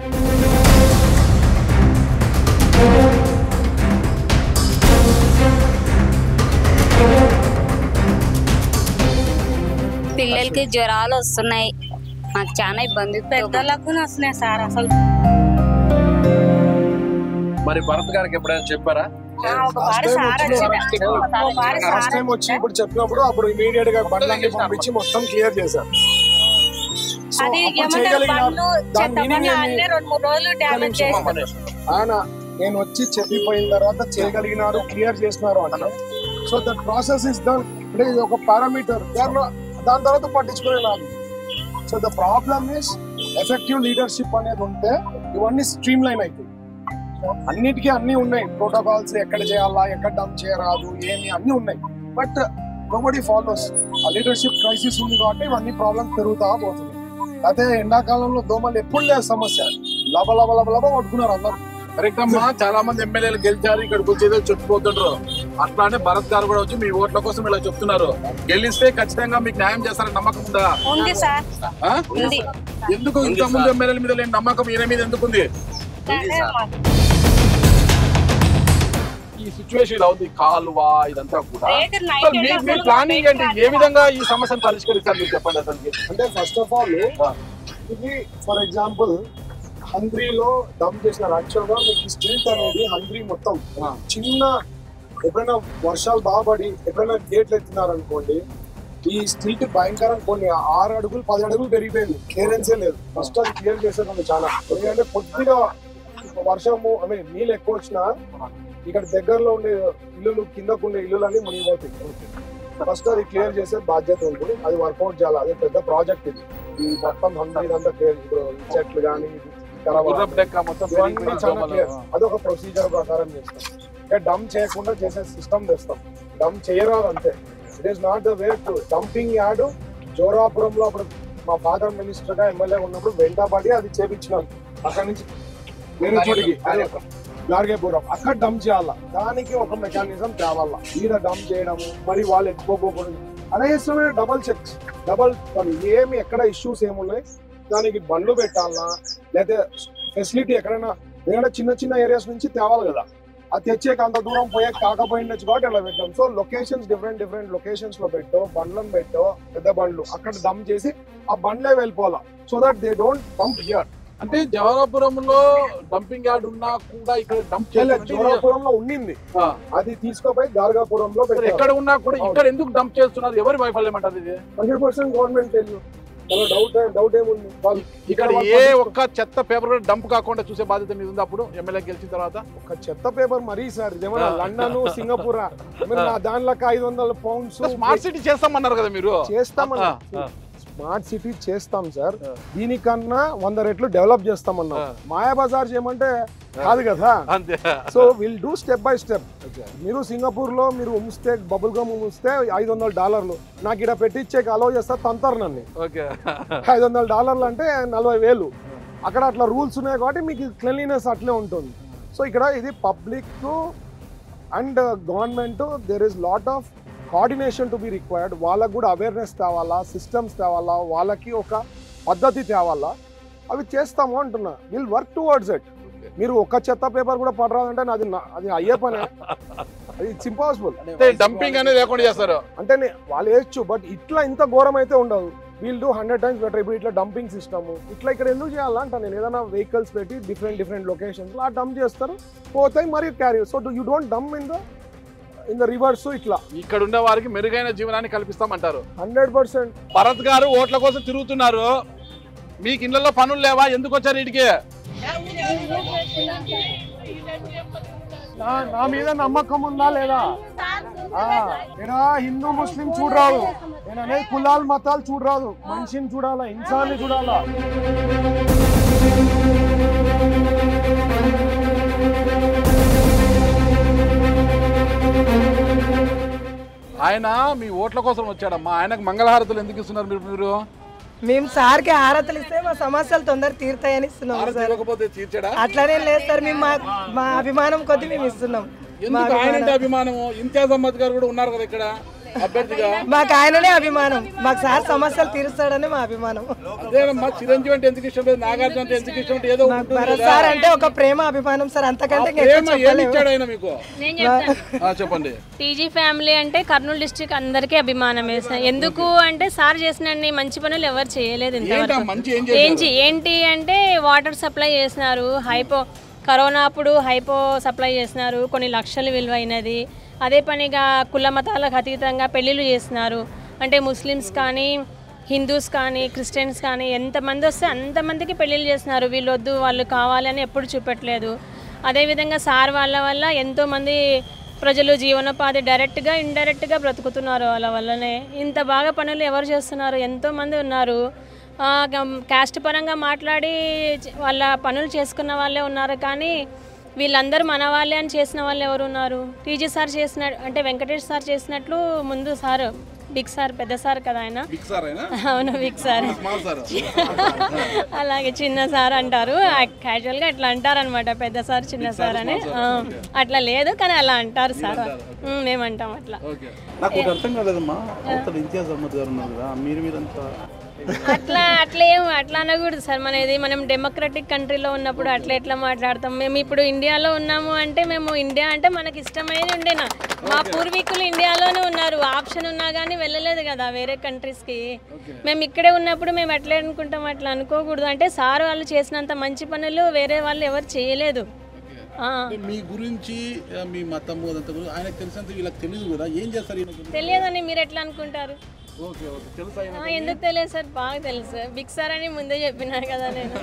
Speaker 11: పిల్లలకి జ్వరాలు వస్తున్నాయి మాకు చాలా ఇబ్బంది పెద్దలకు వస్తున్నాయి సార్ అసలు
Speaker 4: మరి భరత్ గారికి ఎప్పుడైనా చెప్పారా
Speaker 11: ఒకసారి సార్ వచ్చిండు. ఒకసారి
Speaker 3: లాస్ట్
Speaker 11: సార్
Speaker 3: టైం వచ్చి ఇప్పుడు చెప్పినప్పుడు అప్పుడు ఇమీడియట్ గా బండ్లన్నీ పంపించి మొత్తం క్లియర్ చేశారు సో
Speaker 11: అది
Speaker 3: అప్పుడు
Speaker 11: ఏమంటారు
Speaker 3: చేయగలిగిన
Speaker 11: బండ్లు
Speaker 3: దాని
Speaker 11: చెత్త
Speaker 3: meaning
Speaker 11: బండ్లు
Speaker 3: ఏంటి?
Speaker 11: అన్నీ రెండు మూడు రోజులు డ్యామేజ్ చేస్తారు
Speaker 3: ఆయన నేను వచ్చి చెప్పిపోయిన తర్వాత చేయగలిగినారు క్లియర్ చేసినారు అంటే so that process is done అంటే ఇది ఒక పారామీటర్ దాని తర్వాత పట్టించుకునే నాకు so the problem is effective leadership అనేది ఉంటే ఇవన్నీ స్ట్రీమ్ లైన్ అవుతాయి అన్నిటికీ అన్ని ఉన్నాయి ప్రోటోకాల్స్ ఎక్కడ చేయాలా ఎక్కడ డంప్ చేయరాదు ఏమి అన్ని ఉన్నాయి బట్ నోబడి ఫాలోస్ ఆ లీడర్షిప్ క్రైసిస్ ఉంది కాబట్టి ఇవన్నీ ప్రాబ్లమ్స్ పెరుగుతా పోతుంది అదే ఎండాకాలంలో దోమలు ఎప్పుడు లేదు సమస్య లబ లబ లబ లబ కొట్టుకున్నారు అందరూ
Speaker 2: కరెక్ట్ అమ్మా చాలా మంది ఎమ్మెల్యేలు గెలిచారు ఇక్కడికి వచ్చేదో చెప్పుకోతుండ్రు అట్లానే భరత్ గారు కూడా వచ్చి మీ ఓట్ల కోసం ఇలా చెప్తున్నారు గెలిస్తే ఖచ్చితంగా మీకు న్యాయం చేస్తారని నమ్మకం ఉందా
Speaker 11: ఉంది సార్
Speaker 2: ఆ?
Speaker 11: ఉంది
Speaker 2: ఎందుకు ఇంత ముందు ఎమ్మెల్యేల మీద లేని నమ్మకం ఈయన మీద ఎందుకు ఉంది
Speaker 11: అంటే మాకు
Speaker 2: ఈ సిచ్యువేషన్ ఇలా ఉంది కాలువ ఇదంతా కూడా
Speaker 11: రేటు నైట్
Speaker 2: అసలు మీ- మీ ప్లానింగ్ ఏంటి ఏ విధంగా ఈ సమస్యను పరిష్కరిస్తారు మీరు చెప్పండి అసలు
Speaker 3: అంటే ఫస్ట్ ఆఫ్ ఆల్ ఇది ఫర్ ఎగ్జాంపుల్ హంగ్రీలో డంప్ చేసిన యాక్చువల్ గా మీకు స్ట్రీట్ అనేది హంగ్రీ మొత్తం చిన్న ఎప్పుడైనా వర్షాలు బాగుపడి ఎప్పుడైనా గేట్లు ఎత్తినారనుకోండి ఈ స్ట్రీట్ భయంకరం కొన్ని ఆరు అడుగులు పది అడుగులు పెరిగిపోయింది క్లియరెన్సే లేదు ఫస్ట్ అది క్లియర్ చేసేది చాలా ఎందుకంటే కొద్దిగా వర్షము ఐ మీన్ నీళ్ళు ఎక్కువ వచ్చినా ఇక్కడ దగ్గరలో ఉండే ఇల్లులు కిందకు ఉండే ఇల్లులన్నీ మునిగిపోతాయి ఫస్ట్ అది క్లియర్ చేసే బాధ్యత ఉంటుంది అది వర్కౌట్ చేయాలి అదే పెద్ద ప్రాజెక్ట్ ఇది ఈ మొత్తం హండ్రెడ్ ఇదంతా క్లియర్ ఇప్పుడు ఈ చెట్లు కానీ
Speaker 2: గుర్రపు డెక్క మొత్తం పెరిగిపోయి దోమలు.
Speaker 3: అదొక ప్రొసీజర్ ప్రకారం చేస్తాం ఇంకా డంప్ చేయకుండా చేసే సిస్టమ్ తెస్తాం డంప్ చేయరాదు అంతే it is not the way to dumping yard జోరాపురంలో అప్పుడు మా ఫాదర్ మినిస్టర్ గా ఎమ్మెల్యే ఉన్నప్పుడు వెంటబడి అది చేపించినాం అక్కడ నుంచి వేరే చోటికి గార్గేపురం అక్కడ డంప్ చేయాల దానికి ఒక మెకానిజం తేవాల ఈడ డంప్ చేయడము మరి వాళ్ళు ఎక్కువపోకూడదు అదే ఇష్టమైన డబల్ చెక్స్ డబల్ ఏమి ఎక్కడ ఇష్యూస్ ఏమున్నాయి దానికి బండ్లు పెట్టాలనా లేదా ఫెసిలిటీ ఎక్కడైనా ఏదైనా చిన్న చిన్న ఏరియాస్ నుంచి తేవాలి కదా అది తెచ్చేకి అంత దూరం పోయే కాకపోయిండొచ్చు కాబట్టి అలా పెట్టాం so locations different different locations లో పెట్టో బండ్లను పెట్టో పెద్ద బండ్లు అక్కడ డంప్ చేసి ఆ బండ్లే వెళ్ళిపోవాలా so that they don't dump here
Speaker 2: అంటే జవరాపురంలో డంపింగ్ యార్డ్ ఉన్నా కూడా ఇక్కడ డంప్ చేయాలంటే
Speaker 3: జోరాపురంలో ఉండింది అది తీసుకుపోయి గార్గాపురంలో
Speaker 2: ఇక్కడ ఎక్కడ ఉన్నా కూడా ఇక్కడ ఎందుకు డంప్ చేస్తున్నారు ఎవరి వైఫల్యం అంటారు ఇది
Speaker 3: హండ్రెడ్ పర్సెంట్ గవర్నమెంట్ తెలియదు చాలా డౌట్ డౌట్ ఏముంది వాళ్ళు
Speaker 2: ఇక్కడ
Speaker 3: వాళ్ళు
Speaker 2: ఏ
Speaker 3: పట్టించుకో-
Speaker 2: ఒక్క చెత్త పేపర్ కూడా డంప్ కాకుండా చూసే బాధ్యత మీద ఉంది అప్పుడు ఎమ్మెల్యే గెలిచిన తర్వాత
Speaker 3: ఒక చెత్త పేపర్ మరీ సార్ ఇదేమన్నా లండన్ సింగపూర్ మీరు నా దానిలో ఐదు వందల పౌండ్స్
Speaker 2: స్మార్ట్ సిటీ చేస్తామన్నారు కదా మీరు
Speaker 3: చేస్తామన్నా
Speaker 2: ఆ, ఆ.
Speaker 3: స్మార్ట్ సిటీ చేస్తాం సార్ దీనికన్నా వంద రెట్లు డెవలప్ చేస్తామన్నా మాయా బజార్ చేయమంటే కాదు కదా
Speaker 2: అంతే
Speaker 3: so will do step by step మీరు సింగపూర్ లో మీరు ఉంచితే బబుల్ గమ్ ఉంచితే ఐదు వందల డాలర్లు నాకు ఇక్కడ పెట్టించేకి అలౌ చేస్తా తంతారు నన్ను
Speaker 2: ఓకే
Speaker 3: ఐదు వందల డాలర్లు అంటే నలభై వేలు అక్కడ అట్లా రూల్స్ ఉన్నాయి కాబట్టి మీకు క్లీన్లీనెస్ అట్లే ఉంటుంది సో ఇక్కడ ఇది public and government there is lot of coordination to be required వాళ్ళకు కూడా అవేర్నెస్ తేవాలా సిస్టమ్స్ తేవాలా వాళ్ళకి ఒక పద్ధతి తేవాలా అవి చేస్తాము అంటున్నా విల్ వర్క్ టువర్డ్స్ ఇట్ మీరు ఒక చెత్త పేపర్ కూడా పడరాదంటే అది నా- అది అయ్యే పనే అది ఇట్స్ ఇంపాసిబుల్
Speaker 2: డంపింగ్ అనేది లేకుండా చేస్తారు
Speaker 3: అంటే నే- వాళ్ళు వేయచ్చు బట్ ఇట్లా ఇంత ఘోరం అయితే ఉండదు we'll do hundred times better ఇప్పుడు ఇట్లా డంపింగ్ సిస్టమ్ ఇట్లా ఇక్కడ ఎందుకు చేయాలంట నేను ఏదైనా వెహికల్స్ పెట్టి డిఫరెంట్ డిఫరెంట్ లొకేషన్స్ ఆ డంప్ చేస్తారు పోతాయి మరియు carry so you don't dump in the in the rivers ఇట్లా
Speaker 2: ఇక్కడ ఉండే వారికి మెరుగైన జీవనాన్ని కల్పిస్తామంటారు
Speaker 3: హండ్రెడ్ పర్సెంట్
Speaker 2: భరత్ గారు ఓట్ల కోసం తిరుగుతున్నారు మీకు ఇళ్లలో పనులు లేవా ఎందుకు వచ్చారు వీటికి
Speaker 3: నా నా మీద నమ్మకం ఉందా లేదా ఆ, ఇక్కడ హిందూ ముస్లిం చూడరాదు నేను అనేది కులాలు మతాలు చూడరాదు మనిషిని చూడాలా ఇన్సాన్ని చూడాలా
Speaker 2: ఆయన మీ ఓట్ల కోసం వచ్చాడమ్మా ఆయనకు మంగళహారతులు ఎందుకు ఇస్తున్నారు మీరు మీరు
Speaker 12: మేము సార్కి హారతలు ఇస్తే మా సమస్యలు తొందర తీరుతాయని ఇస్తున్నాం
Speaker 2: హారతి
Speaker 12: సార్
Speaker 2: ఇవ్వకపోతే తీర్చాడా
Speaker 12: అట్లనే లేదు సార్ మేము మా మా అభిమానం కొద్ది మేము ఇస్తున్నాం మా
Speaker 2: ఎందుకు ఆయన అంటే
Speaker 12: అభిమానం.
Speaker 2: అభిమానము ఇంతియాజ్ అహ్మద్ గారు కూడా ఉన్నారు కదా ఇక్కడ అభ్యర్థిగా
Speaker 12: మాకు ఆయననే అభిమానం మాకు సార్ సమస్యలు తీరుస్తాడని మా అభిమానం
Speaker 2: అదేనమ్మా చిరంజీవి అంటే ఎందుకు ఇష్టం లేదు నాగార్జున అంటే ఎందుకు ఇష్టం అంటే ఏదో ఉంటుంది
Speaker 12: భరత్
Speaker 2: కదా.
Speaker 12: సార్ అంటే ఒక ప్రేమ అభిమానం సార్ అంతకంటే
Speaker 2: ఆ
Speaker 12: ఇంకా ఎక్కువ
Speaker 2: ప్రేమ ఏమి
Speaker 12: చెప్పలేము.
Speaker 2: ఇచ్చాడు ఆయన మీకు
Speaker 13: నేను చెప్తాను
Speaker 2: ఆ, చెప్పండి
Speaker 13: టీజీ ఫ్యామిలీ అంటే కర్నూలు డిస్ట్రిక్ట్ అందరికీ అభిమానమే సార్ ఎందుకు అంటే సార్ చేసిన మంచి పనులు ఎవరు చేయలేదు
Speaker 2: ఏంటా
Speaker 13: ఇంతవరకు
Speaker 2: మంచి ఏం చేశారు?
Speaker 13: ఏంటి ఏంటి అంటే వాటర్ సప్లై చేసినారు హైపో కరోనా అప్పుడు హైపో సప్లై చేసినారు కొన్ని లక్షలు విలువైనది అదే పనిగా కుల మతాలకు అతీతంగా పెళ్ళిళ్ళు చేసినారు అంటే ముస్లిమ్స్ కానీ హిందూస్ కానీ క్రిస్టియన్స్ కానీ ఎంతమంది వస్తే అంతమందికి పెళ్ళిళ్ళు చేసినారు వీళ్ళు వద్దు వాళ్ళు కావాలి అని ఎప్పుడు చూపెట్టలేదు అదేవిధంగా సార్ వాళ్ళ వల్ల ఎంతోమంది ప్రజలు జీవనోపాధి డైరెక్ట్గా ఇండైరెక్ట్గా బ్రతుకుతున్నారు వాళ్ళ వల్లనే ఇంత బాగా పనులు ఎవరు చేస్తున్నారు ఎంతోమంది ఉన్నారు ఆ, గం- క్యాస్ట్ పరంగా మాట్లాడి చ- వాళ్ళ పనులు చేసుకున్న వాళ్ళే ఉన్నారు కానీ వీళ్ళందరూ మన వాళ్ళే అని చేసిన వాళ్ళు ఎవరు ఉన్నారు టీజీ సార్ చేసిన అంటే వెంకటేష్ సార్ చేసినట్లు ముందు సార్ బిగ్ సార్ పెద్ద సార్ కదా ఆయన
Speaker 2: బిగ్ సార్ అయినా
Speaker 13: అవును బిగ్ సార్
Speaker 2: స్మాల్ సార్
Speaker 13: అలాగే చిన్న సార్ అంటారు క్యాజువల్ గా ఇట్లా అంటారు అనమాట పెద్ద సార్ చిన్న సార్ అని ఆ, అట్లా లేదు కానీ అలా అంటారు సార్ ఉమ్, మేము అంటాం అట్లా
Speaker 2: ఓకే నాకు ఒకటి అర్థం కాలేదమ్మా అవతల ఇంతియాజ్ అహ్మద్ గారు ఉన్నారు కదా మీరు మీరంతా
Speaker 13: అట్లా అట్లా ఏం అట్లా అనకూడదు సార్ మనది మనం డెమోక్రటిక్ కంట్రీలో ఉన్నప్పుడు అట్లా ఎట్లా మాట్లాడతాం మేము ఇప్పుడు ఇండియాలో ఉన్నాము అంటే మేము ఇండియా అంటే మనకి ఇష్టమైనది ఉండేనా మా పూర్వీకులు ఇండియాలోనే ఉన్నారు ఆప్షన్ ఉన్నా కానీ వెళ్ళలేదు కదా వేరే కంట్రీస్కి మేము ఇక్కడే ఉన్నప్పుడు మేము ఎట్లా అనుకుంటాం అట్లా అనుకోకూడదు అంటే సార్ వాళ్ళు చేసినంత మంచి పనులు వేరే వాళ్ళు ఎవరు చేయలేదు ఆ.
Speaker 2: అంటే మీ గురించి ఆ, మీ మతము అదంతా గురించి ఆయనకు తెలిసినంత వీళ్ళకి తెలియదు కదా ఏం చేస్తారు ఈయన గురించి?
Speaker 13: తెలియదని మీరు ఎట్లా అనుకుంటారు
Speaker 2: ఓకే ఓకే తెలుసా
Speaker 13: ఆ, ఎందుకు తెలియదు సార్ బాగా తెలుసు బిగ్ సార్ అని ముందే చెప్పినా కదా నేను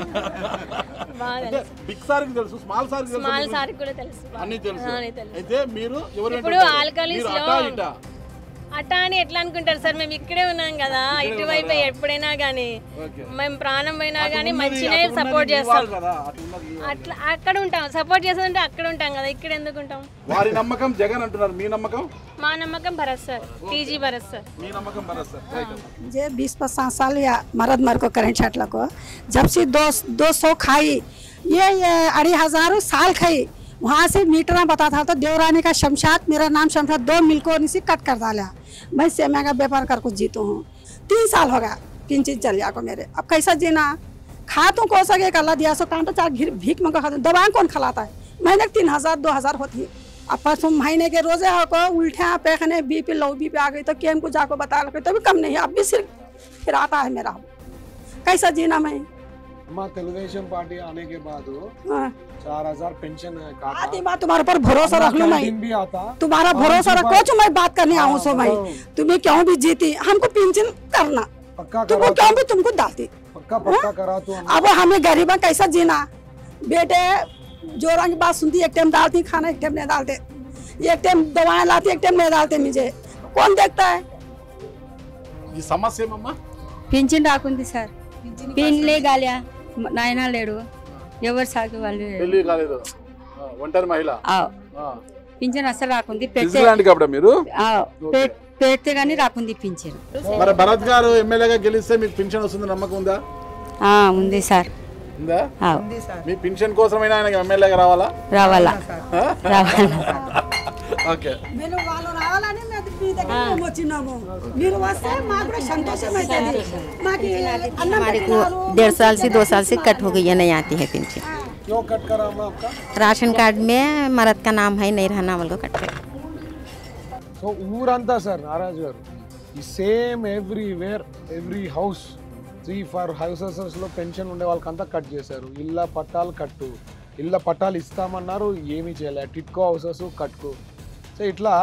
Speaker 13: బాగా తెలుసు
Speaker 2: బిగ్ సార్ కి తెలుసు స్మాల్ సార్ కి తెలుసు
Speaker 13: స్మాల్
Speaker 2: మీకు?
Speaker 13: సార్ కూడా తెలుసు బాగా.
Speaker 2: అన్ని తెలుసు
Speaker 13: ఆ, అన్ని తెలుసు
Speaker 2: అయితే మీరు ఎవరు
Speaker 13: ఇప్పుడు
Speaker 2: వెంట ఉంటారు?
Speaker 13: ఆల్కలీస్
Speaker 2: మీరు
Speaker 13: లో
Speaker 2: అటా ఇటా?
Speaker 13: అట్టా అని ఎట్లా అనుకుంటారు సార్ మేము ఇక్కడే ఉన్నాం కదా ఇటువైపు ఎప్పుడైనా కానీ
Speaker 2: ఓకే.
Speaker 13: మేము ప్రాణం పోయినా
Speaker 2: అటు
Speaker 13: కానీ
Speaker 2: ఉన్నది-
Speaker 13: మంచినే
Speaker 2: అటు ఉన్నది
Speaker 13: సపోర్ట్
Speaker 2: మీ
Speaker 13: చేస్తాం
Speaker 2: వాళ్ళు కదా, అటు ఉన్నది మీ వాళ్ళు.
Speaker 13: అట్లా అక్కడ ఉంటాం సపోర్ట్ చేస్తుంటే అక్కడ ఉంటాం కదా ఇక్కడ ఎందుకు ఉంటాం
Speaker 2: వారి నమ్మకం జగన్ అంటున్నారు మీ నమ్మకం
Speaker 13: మా నమ్మకం Bharat sir TG Bharat sir
Speaker 2: మీ నమ్మకం భరత్ సార్ రైట్ అమ్మా.
Speaker 14: मुझे बीस पचास साल या मरद मर को करेंट छाटला को जब से दो दो सौ खाई ये, ये अढ़ी हजार साल खाई वहाँ से मीटर बता था तो देवरानी का शमशाद मेरा नाम शमशाद दो मिल को निसी कट कर डाला मैं सेमे का व्यापार कर कुछ जीतू हूँ तीन साल हो गया तीन चीज चल को मेरे अब कैसा जीना खा तो को सके अल्लाह दिया सो कांटा चार घिर भीख मंगा खाता दवा कौन खिलाता है महीने के तीन हजार दो हजार होती है अब परसों महीने के रोजे को उल्टे पैखने बीपी लो बीपी आ गई तो केम को जाको बता लगे तो भी कम नहीं है अब भी सिर फिर आता है मेरा कैसा जीना मैं
Speaker 3: మా తెలుగుదేశం పార్టీ आने के बाद
Speaker 14: हाँ।
Speaker 3: चार हजार पेंशन है खाता
Speaker 14: आती बात तुम्हारे पर भरोसा रख लूं मैं
Speaker 3: कैंटीन भी आता
Speaker 14: तुम्हारा
Speaker 3: और
Speaker 14: भरोसा
Speaker 3: उनकी
Speaker 14: रखो
Speaker 3: बात-
Speaker 14: जो मैं बात करने आऊँ सो मैं
Speaker 3: हाँ,
Speaker 14: तुम्हें क्यों भी जीती हमको पेंशन करना
Speaker 3: पक्का
Speaker 14: तुमको
Speaker 3: करा
Speaker 14: क्यों भी तुमको डालती
Speaker 3: पक्का पक्का करा तो हम-
Speaker 14: अब हमें गरीबा कैसा जीना बेटे जोरा की बात सुनती एक टाइम डालती खाना एक टाइम नहीं डालते एक टाइम दवाएं लाती एक टाइम नहीं डालते मुझे कौन देखता है
Speaker 2: ఈ సమస్య ఏమమ్మా
Speaker 15: పింఛన్ రాకుంది సార్ పిన్లే గాలియా నాయన లేడు ఎవరు సాగు వాళ్ళు
Speaker 2: పెళ్లి కాలేదు ఆ, ఒంటరి మహిళ
Speaker 15: ఆ,
Speaker 2: ఆ.
Speaker 15: పింఛన్ అసలు రాకుంది
Speaker 2: స్విట్జర్లాండ్ కాబడా మీరు
Speaker 15: ఆ, పె- పెడితే గానీ రాకుంది పింఛన్
Speaker 2: మరి భరత్ గారు ఎమ్మెల్యేగా గెలిస్తే మీకు పెన్షన్ వస్తుంది నమ్మకం ఉందా
Speaker 15: ఆ, ఉంది సార్
Speaker 2: ఉందా
Speaker 15: ఆ,
Speaker 2: మీ పెన్షన్ కోసమైనా ఆయనకి ఎమ్మెల్యేగా రావాలా
Speaker 15: రావాలా
Speaker 2: ఆ?
Speaker 15: రావాలా
Speaker 2: ఓకే
Speaker 14: వీళ్ళు వాళ్ళు రావాలని మేము మీ దగ్గర మేము వచ్చినాము మీరు వస్తే మాకు కూడా సంతోషం అవుతుంది మాకు అన్నం
Speaker 16: हमारे को
Speaker 14: పెట్టినారు.
Speaker 16: डेढ़ साल से दो साल से कट हो गई है नहीं आती है पेंशन
Speaker 3: क्यों कट करा हम आपका
Speaker 16: राशन कार्ड में मर्द का नाम है नहीं रहना वालों को कट कर
Speaker 3: సో ఊరంతా సార్ నారాజు గారు ఈ same everywhere every house three four houses లో పెన్షన్ ఉండే వాళ్ళకంతా కట్ చేశారు ఇళ్ళ పట్టాలు కట్టు ఇళ్ళ పట్టాలు ఇస్తామన్నారు ఏమీ చేయలే టిట్కో హౌసెస్ కట్టు సో ఇట్లా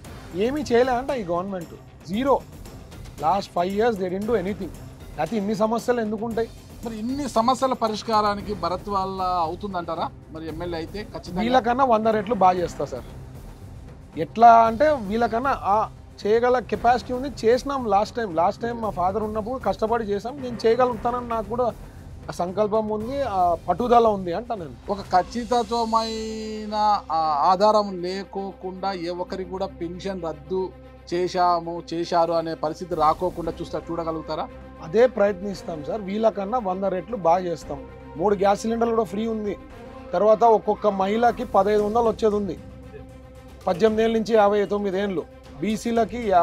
Speaker 3: ఏమీ చేయలే అంట ఈ government zero last five years they didn't do anything అయితే ఇన్ని సమస్యలు ఎందుకు ఉంటాయి
Speaker 2: మరి ఇన్ని సమస్యల పరిష్కారానికి భరత్ వల్ల అవుతుందంటారా మరి ఎమ్మెల్యే అయితే ఖచ్చితంగా
Speaker 3: వీళ్ళకన్నా వంద రెట్లు బాగా చేస్తా సార్ ఎట్లా అంటే వీళ్ళకన్నా ఆ చేయగల కెపాసిటీ ఉంది చేసినాం లాస్ట్ టైం లాస్ట్ టైం మా ఫాదర్ ఉన్నప్పుడు కష్టపడి చేసాం నేను చేయగలుగుతానని నాకు కూడా ఆ సంకల్పం ఉంది ఆ పట్టుదల ఉంది అంట నేను
Speaker 2: ఒక ఖచ్చితత్వమైన ఆ, ఆధారం లేకోకుండా ఏ ఒక్కరికి కూడా పెన్షన్ రద్దు చేశాము చేశారు అనే పరిస్థితి రాకోకుండా చూస్తా చూడగలుగుతారా
Speaker 3: అదే ప్రయత్నిస్తాం సార్ వీళ్ళకన్నా వంద రెట్లు బాగా చేస్తాం మూడు గ్యాస్ సిలిండర్లు కూడా ఫ్రీ ఉంది తర్వాత ఒక్కొక్క మహిళకి పదహైదు వందలు వచ్చేది ఉంది పద్దెనిమిది ఏళ్ళ నుంచి యాభై తొమ్మిది ఏళ్ళు బీసీలకి యా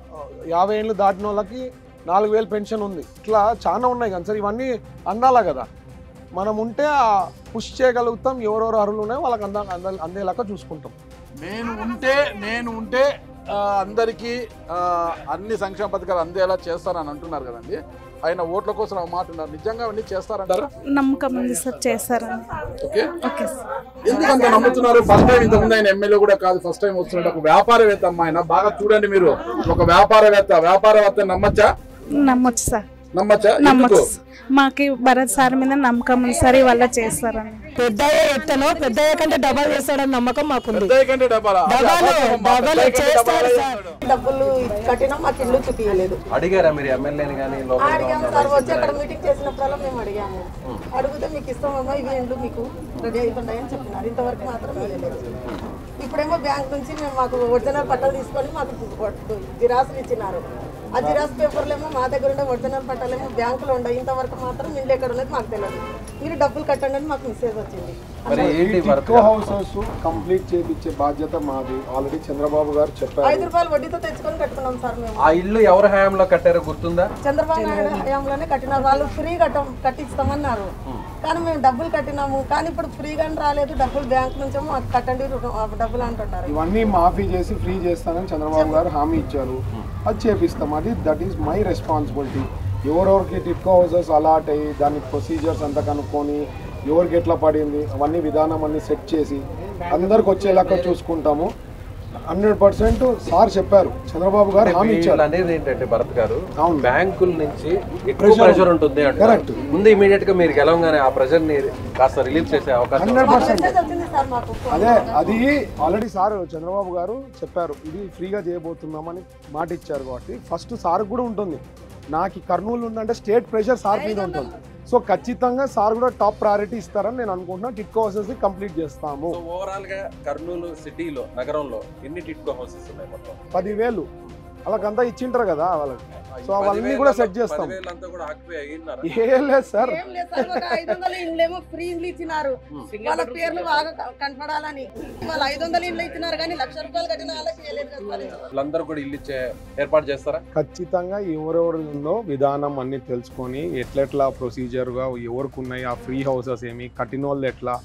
Speaker 3: యాభై ఏళ్ళు దాటిన వాళ్ళకి నాలుగు వేలు పెన్షన్ ఉంది ఇట్లా చాలా ఉన్నాయి కదా సార్ ఇవన్నీ అందాలా కదా మనం ఉంటే ఆ పుష్ చేయగలుగుతాం ఎవరెవరు అర్హులు ఉన్నాయో వాళ్ళకి అందా అంద- అందేలాగా చూసుకుంటాం
Speaker 2: నేను ఉంటే నేను ఉంటే ఆ, అందరికీ ఆ, అన్ని సంక్షేమ పథకాలు అందేలా చేస్తానని అంటున్నారు కదండి ఆయన ఓట్ల కోసం ఒక మాట ఉన్నారు నిజంగా అవన్నీ చేస్తారంటారా
Speaker 17: నమ్మకం ఉంది సార్ చేస్తారని
Speaker 2: ఓకే
Speaker 17: ఓకే సార్
Speaker 2: ఎందుకంత నమ్ముతున్నారు ఫస్ట్ టైం ఇంతకుముందు ఆయన ఎమ్మెల్యే కూడా కాదు ఫస్ట్ టైం వస్తున్నాడు ఒక వ్యాపారవేత్త అమ్మా ఆయన బాగా చూడండి మీరు ఒక వ్యాపారవేత్త వ్యాపారవేత్త నమ్మచ్చా
Speaker 17: నమ్మొచ్చు సార్
Speaker 2: నమ్మచ్చా
Speaker 17: నమ్మొచ్చు
Speaker 2: ఎందుకు?
Speaker 17: సార్. మాకు భరత్ సార్ మీద నమ్మకం ఉంది సార్ ఇవాళ చేస్తారని
Speaker 12: పెద్ద ఎత్తను పెద్ద కంటే డబల్ చేస్తాడని నమ్మకం మాకుంది
Speaker 2: పెద్దయ్య కంటే డబ్బాలా?
Speaker 12: డబల్ డబల్
Speaker 2: పెద్దయ్య కంటే
Speaker 12: చేస్తాడు
Speaker 2: డబ్బాలా?
Speaker 12: సార్
Speaker 18: డబ్బులు కట్టినా మాకు ఇల్లు చూపించలేదు
Speaker 4: అడిగారా మీరు ఎమ్మెల్యేని కానీ
Speaker 18: అడిగాము సార్ వచ్చి అక్కడ మీటింగ్ చేసినప్పుడల్లా మేము అడిగాము అడిగితే మీకు ఇస్తామమ్మా ఇవి ఇండ్లు మీకు రెడీ అవుతున్నాయి అని చెప్పినారు ఇంతవరకు మాత్రం ఇవ్వలేదు ఇప్పుడేమో బ్యాంక్ నుంచి మేము మాకు ఒరిజినల్ పట్టాలు తీసుకొని మాకు జిరాసులు ఇచ్చినారు ఆ జిరాస్ పేపర్లు ఏమో మా దగ్గర ఉండే ఒరిజినల్ పట్టాలు ఏమో బ్యాంకులో ఉండే ఇంతవరకు మాత్రం ఇల్లు ఎక్కడ ఉన్నది మాకు తెలియదు మీరు డబ్బులు కట్టండి అని మాకు మెసేజ్ వచ్చింది
Speaker 3: టిక్కో హౌసెస్ కంప్లీట్ చేయించే బాధ్యత మాది ఆల్రెడీ చంద్రబాబు గారు చెప్పారు
Speaker 18: ఐదు రూపాయలు వడ్డీతో తెచ్చుకొని కట్టుకున్నాం సార్ మేము
Speaker 4: ఆ ఇల్లు ఎవరి హయాంలో కట్టారో గుర్తుందా
Speaker 18: చంద్రబాబు నాయుడు హయాంలోనే కట్టినారు వాళ్ళు ఫ్రీ కట్ట కట్టిస్తామన్నారు కానీ మేము డబ్బులు కట్టినాము కానీ ఇప్పుడు ఫ్రీగానే రాలేదు డబ్బులు బ్యాంక్ నుంచేమో మాకు కట్టండి రు- ఆ డబ్బులు అంటున్నారు
Speaker 3: ఇవన్నీ మాఫీ చేసి ఫ్రీ చేస్తానని చంద్రబాబు గారు హామీ ఇచ్చారు అది చేపిస్తాం అది దట్ ఈస్ మై రెస్పాన్సిబిలిటీ ఎవరెవరికి టిట్కో హౌసెస్ అలాట్ అయ్యి దాని ప్రొసీజర్స్ అంతా కనుక్కొని ఎవరికి ఎట్లా పడింది అవన్నీ విధానం అన్ని సెట్ చేసి అందరికి వచ్చేలాగా చూసుకుంటాము హండ్రెడ్ పర్సెంట్ సార్ చెప్పారు చంద్రబాబు గారు హామీ
Speaker 4: వీళ్ళు
Speaker 3: ఇచ్చారు
Speaker 4: అనేది ఏంటంటే భరత్ గారు బ్యాంకుల నుంచి ఎక్కువ
Speaker 3: Pressure.
Speaker 4: ప్రెషర్ ఉంటుంది అంటే
Speaker 3: Correct.
Speaker 4: ముందు ఇమీడియట్ గా మీరు గెలవగానే ఆ ప్రెషర్ ని కాస్త రిలీఫ్ చేసే అవకాశం
Speaker 3: హండ్రెడ్
Speaker 4: ఉంది.
Speaker 3: పర్సెంట్
Speaker 18: మెసేజ్ వచ్చింది సార్ మాకు
Speaker 3: అదే అది ఆల్రెడీ సార్ చంద్రబాబు గారు చెప్పారు ఇది ఫ్రీగా చేయబోతున్నామని మాట ఇచ్చారు కాబట్టి ఫస్ట్ సార్ కూడా ఉంటుంది నాకు ఈ కర్నూలు ఉందంటే స్టేట్ ప్రెషర్ సార్ మీద ఉంటుంది సో ఖచ్చితంగా సార్ కూడా టాప్ ప్రయారిటీ ఇస్తారని నేను అనుకుంటున్నా టిట్కో హౌసెస్ ఓవరాల్ చేస్తాము
Speaker 4: సో ఓవరాల్ గా కర్నూలు సిటీలో నగరంలో ఎన్ని టిట్కో హౌసెస్ ఉన్నాయి మొత్తం
Speaker 3: పదివేలు వాళ్ళకంతా ఇచ్చింటారు కదా వాళ్ళకి సో
Speaker 4: ఈ
Speaker 3: అవన్నీ
Speaker 4: పదివేలలో-
Speaker 3: కూడా సెట్ చేస్తాం
Speaker 4: పదివేలంతా కూడా ఆక్యుపై అయ్యిన్నారా?
Speaker 3: ఏం లేదు సార్
Speaker 18: ఏం లేదు సార్ ఒక ఐదు వందల ఇండ్లేమో ఫ్రీ ఇండ్లు ఇచ్చినారు వాళ్ళ పేర్లు బాగా క- కనపడాలని వాళ్ళు ఐదు వందల ఇండ్లు ఇచ్చినారు కానీ లక్ష రూపాయలు కట్టిన వాళ్ళకి చేయలేదు కదా సార్ ఇది.
Speaker 4: వీళ్ళందరూ కూడా ఇల్లు ఇచ్చే ఏర్పాటు చేస్తారా
Speaker 3: ఖచ్చితంగా ఎవరెవరు ఉందో విధానం అన్ని తెలుసుకొని ఎట్లెట్లా ప్రొసీజర్గా ఎవరికి ఉన్నాయి ఆ ఫ్రీ హౌసెస్ ఏమి కట్టిన వాళ్ళు ఎట్లా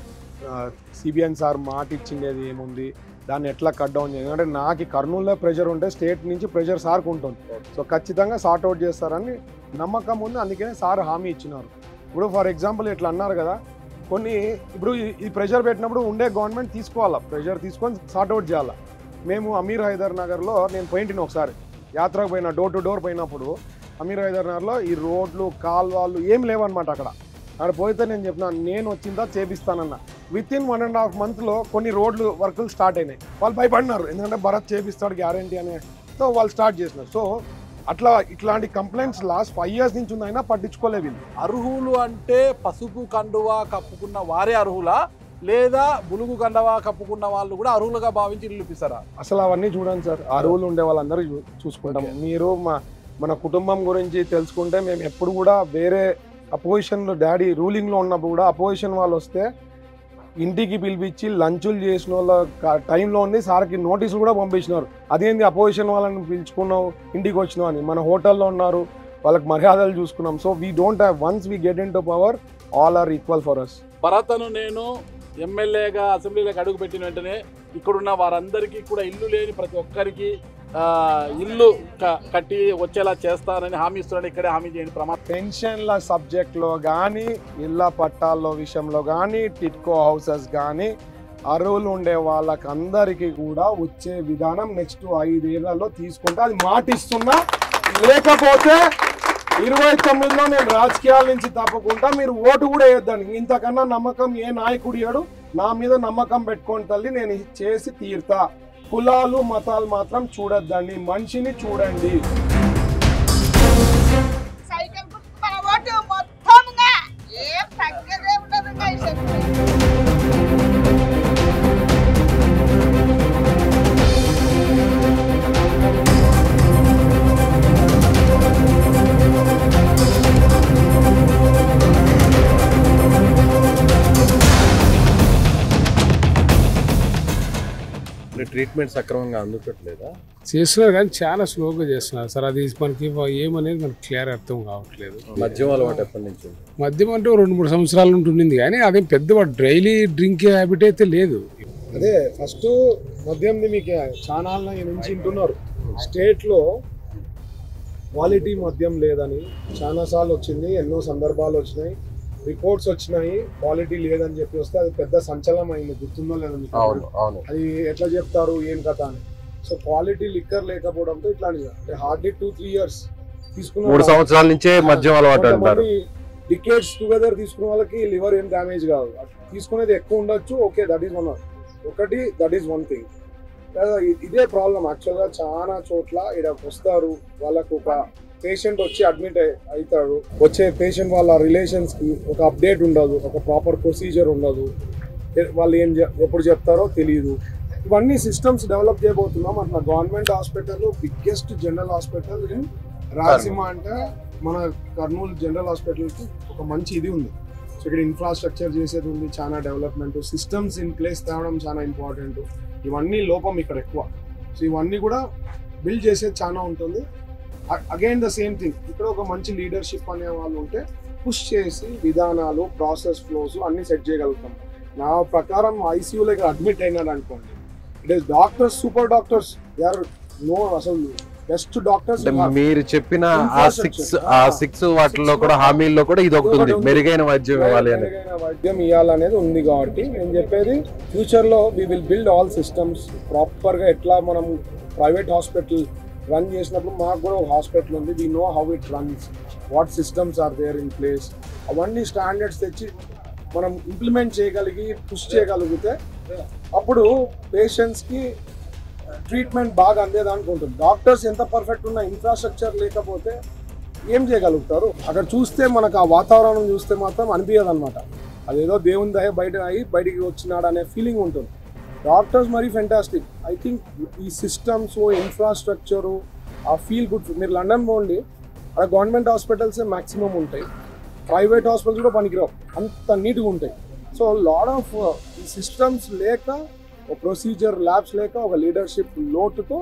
Speaker 3: సిబిఎన్ సార్ మాట ఇచ్చిండేది ఏముంది దాన్ని ఎట్లా కట్ డౌన్ చేయాలి అంటే నాకు ఈ కర్నూలులో ప్రెషర్ ఉంటే స్టేట్ నుంచి ప్రెషర్ సార్కు ఉంటుంది సో ఖచ్చితంగా సార్ట్ అవుట్ చేస్తారని నమ్మకం ఉంది అందుకనే సార్ హామీ ఇచ్చినారు ఇప్పుడు ఫర్ ఎగ్జాంపుల్ ఇట్లా అన్నారు కదా కొన్ని ఇప్పుడు ఈ- ఈ ప్రెషర్ పెట్టినప్పుడు ఉండే గవర్నమెంట్ తీసుకోవాలా ప్రెషర్ తీసుకొని సార్ట్ అవుట్ చేయాలా మేము అమీర్ హైదర్ నగర్లో నేను పోయింటిని ఒకసారి యాత్రకు పోయిన డోర్ టు డోర్ పోయినప్పుడు అమీర్ హైదర్ నగర్లో ఈ రోడ్లు కాల్వాళ్ళు ఏం లేవన్నమాట అక్కడ అక్కడ పోతే నేను చెప్పిన నేను వచ్చిందా చేపిస్తానన్న within one and half మంత్లో కొన్ని రోడ్లు వర్కులు స్టార్ట్ అయినాయి వాళ్ళు భయపడినారు ఎందుకంటే భరత్ చేపిస్తాడు గ్యారంటీ అనే సో వాళ్ళు స్టార్ట్ చేసినారు సో అట్లా ఇట్లాంటి కంప్లైంట్స్ లాస్ట్ ఫైవ్ ఇయర్స్ నుంచి ఉందైనా పట్టించుకోలేదు వీళ్ళు
Speaker 2: అర్హులు అంటే పసుపు కండువా కప్పుకున్న వారే అర్హులా లేదా బులుగు కండవా కప్పుకున్న వాళ్ళు కూడా అర్హులుగా భావించి ఇల్లు ఇప్పిస్తారా
Speaker 3: అసలు అవన్నీ చూడండి సార్ అరువులు ఉండే వాళ్ళందరూ చూ- చూసుకుంటాం మీరు మా మన కుటుంబం గురించి తెలుసుకుంటే మేము ఎప్పుడు కూడా వేరే అపోజిషన్లో డాడీ రూలింగ్లో ఉన్నప్పుడు కూడా అపోజిషన్ వాళ్ళు వస్తే ఇంటికి పిలిపించి లంచులు చేసిన వాళ్ళ క- టైంలో ఉంది సార్కి నోటీసులు కూడా పంపించినారు అదేంది అపోజిషన్ వాళ్ళని పిలుచుకున్నావు ఇంటికి వచ్చినావు అని మన హోటల్లో ఉన్నారు వాళ్ళకి మర్యాదలు చూసుకున్నాం so we don't have once we get into power all are equal for us
Speaker 2: భరతను నేను ఎమ్మెల్యేగా అసెంబ్లీలోకి అడుగు పెట్టిన వెంటనే ఇక్కడున్న వారందరికీ కూడా ఇల్లు లేని ప్రతి ఒక్కరికి ఆ, ఇల్లు క- కట్టి వచ్చేలా చేస్తానని హామీ ఇస్తున్నాను ఇక్కడే హామీ చేయని ప్రమాదం
Speaker 3: పెన్షన్ల సబ్జెక్ట్లో కానీ ఇళ్ళ పట్టాల్లో విషయంలో కానీ టిట్కో హౌసెస్ కానీ అర్హులు ఉండే వాళ్ళకి అందరికీ కూడా వచ్చే విధానం నెక్స్ట్ ఐదేళ్లలో తీసుకుంటే అది మాటిస్తున్నా లేకపోతే ఇరవై తొమ్మిదిలో నేను రాజకీయాల నుంచి తప్పకుండా మీరు ఓటు కూడా వేయొద్దండి ఇంతకన్నా నమ్మకం ఏ నాయకుడు ఇయ్యడు నా మీద నమ్మకం పెట్టుకోండి తల్లి నేను ఇది చేసి తీరుతా కులాలు మతాలు మాత్రం చూడొద్దండి మనిషిని చూడండి
Speaker 19: సైకిల్ గుర్తు మన ఓటు మొత్తంగా ఏం తగ్గదే ఉండదు ఇంకా ఈ చెప్పు.
Speaker 4: ట్రీట్మెంట్ సక్రమంగా అందుకట్లేదా
Speaker 20: చేస్తున్నారు కానీ చాలా స్లోగా చేస్తున్నారు సార్ అది మనకి ఏమనేది మనకి క్లియర్ అర్థం కావట్లేదు
Speaker 4: మద్యం అలవాటు ఎప్పటి నుంచి ఉంది?
Speaker 20: మద్యం అంటే ఓ రెండు మూడు సంవత్సరాల నుండి ఉండింది కానీ అదే పెద్ద డైలీ డ్రింక్ హ్యాబిట్ అయితే లేదు
Speaker 3: అదే ఫస్ట్ మద్యంది మీకు చాలా నుంచి వింటున్నారు స్టేట్లో క్వాలిటీ మద్యం లేదని చాలా సార్లు వచ్చింది ఎన్నో సందర్భాలు వచ్చినాయి రిపోర్ట్స్ వచ్చినాయి క్వాలిటీ లేదని చెప్పి వస్తే అది పెద్ద సంచలనం అయింది గుర్తుందో లేదో మీకు
Speaker 4: అవును అవును
Speaker 3: అది ఎట్లా చెప్తారు ఏం కథ అని సో క్వాలిటీ లిక్కర్ లేకపోవడంతో ఇట్లాంటివి అంటే హార్డ్లీ టూ త్రీ ఇయర్స్ తీసుకున్న
Speaker 4: మూడు సంవత్సరాల నుంచే మద్యం అలవాటు అంటారు
Speaker 3: డికేట్స్ టుగెదర్ తీసుకున్న వాళ్ళకి లివర్ ఏం డ్యామేజ్ కాదు తీసుకునేది ఎక్కువ ఉండొచ్చు ఓకే దట్ ఈస్ వన్ ఒకటి దట్ ఈస్ వన్ థింగ్ ఇదే ప్రాబ్లం యాక్చువల్గా చాలా చోట్ల ఇక్కడ వస్తారు వాళ్ళకు ఒక పేషెంట్ వచ్చి అడ్మిట్ అవుతాడు వచ్చే పేషెంట్ వాళ్ళ రిలేషన్స్ కి ఒక అప్డేట్ ఉండదు ఒక ప్రాపర్ ప్రొసీజర్ ఉండదు ఏ- వాళ్ళు ఏం చెప్- ఎప్పుడు చెప్తారో తెలియదు ఇవన్నీ సిస్టమ్స్ డెవలప్ చేయబోతున్నాం అట్లా government hospital biggest general hospital in Rayalaseema అంటే మన కర్నూలు జనరల్ హాస్పిటల్కి ఒక మంచి ఇది ఉంది సో ఇక్కడ ఇన్ఫ్రాస్ట్రక్చర్ చేసేది ఉంది చాలా డెవలప్మెంట్ సిస్టమ్స్ ఇన్ ప్లేస్ తేవడం చాలా ఇంపార్టెంట్ ఇవన్నీ లోపం ఇక్కడ ఎక్కువ సో ఇవన్నీ కూడా బిల్డ్ చేసేది చాలా ఉంటుంది అగైన్ ద సేమ్ థింగ్ ఇక్కడ ఒక మంచి లీడర్షిప్ అనే వాళ్ళు ఉంటే పుష్ చేసి విధానాలు ప్రాసెస్ ఫ్లోస్ అన్ని సెట్ చేయగలుగుతాం నా ప్రకారం ఐసీయూలోకి అడ్మిట్ అయినాడు అనుకోండి it is doctors super doctors they are no అసలు బెస్ట్ డాక్టర్స్
Speaker 4: అంటే మీరు చెప్పిన ఆ సిక్స్ ఆ సిక్స్ వాటిల్లో కూడా హామీల్లో కూడా ఇది ఒకటి ఉంది మెరుగైన వైద్యం ఇవ్వాలి అని
Speaker 3: మెరుగైన వైద్యం ఇవ్వాలనేది ఉంది కాబట్టి నేను చెప్పేది ఫ్యూచర్ లో we will build all systems proper గా ఎట్లా మనం ప్రైవేట్ హాస్పిటల్ రన్ చేసినప్పుడు మాకు కూడా ఒక హాస్పిటల్ ఉంది we know how it runs what systems are there in place అవన్నీ స్టాండర్డ్స్ తెచ్చి మనం ఇంప్లిమెంట్ చేయగలిగి పుష్ చేయగలిగితే అప్పుడు పేషెంట్స్కి ట్రీట్మెంట్ బాగా అందేదానికి ఉంటుంది డాక్టర్స్ ఎంత పర్ఫెక్ట్ ఉన్న ఇన్ఫ్రాస్ట్రక్చర్ లేకపోతే ఏం చేయగలుగుతారు అక్కడ చూస్తే మనకు ఆ వాతావరణం చూస్తే మాత్రం అనిపించదు అనమాట అదేదో దేవుని దయ బయట అయ్యి బయటికి వచ్చినాడు అనే ఫీలింగ్ ఉంటుంది డాక్టర్స్ మరీ ఫెంటాస్టిక్ ఐ థింక్ ఈ సిస్టమ్స్ ఇన్ఫ్రాస్ట్రక్చరు ఆ ఫీల్ గుడ్ మీరు లండన్ పోండి అక్కడ గవర్నమెంట్ హాస్పిటల్స్ మ్యాక్సిమం ఉంటాయి ప్రైవేట్ హాస్పిటల్స్ కూడా పనికిరావు అంత నీట్గా ఉంటాయి సో లాడ్ ఆఫ్ ఈ సిస్టమ్స్ లేక ఒక ప్రొసీజర్ ల్యాబ్స్ లేక ఒక లీడర్షిప్ లోటుతో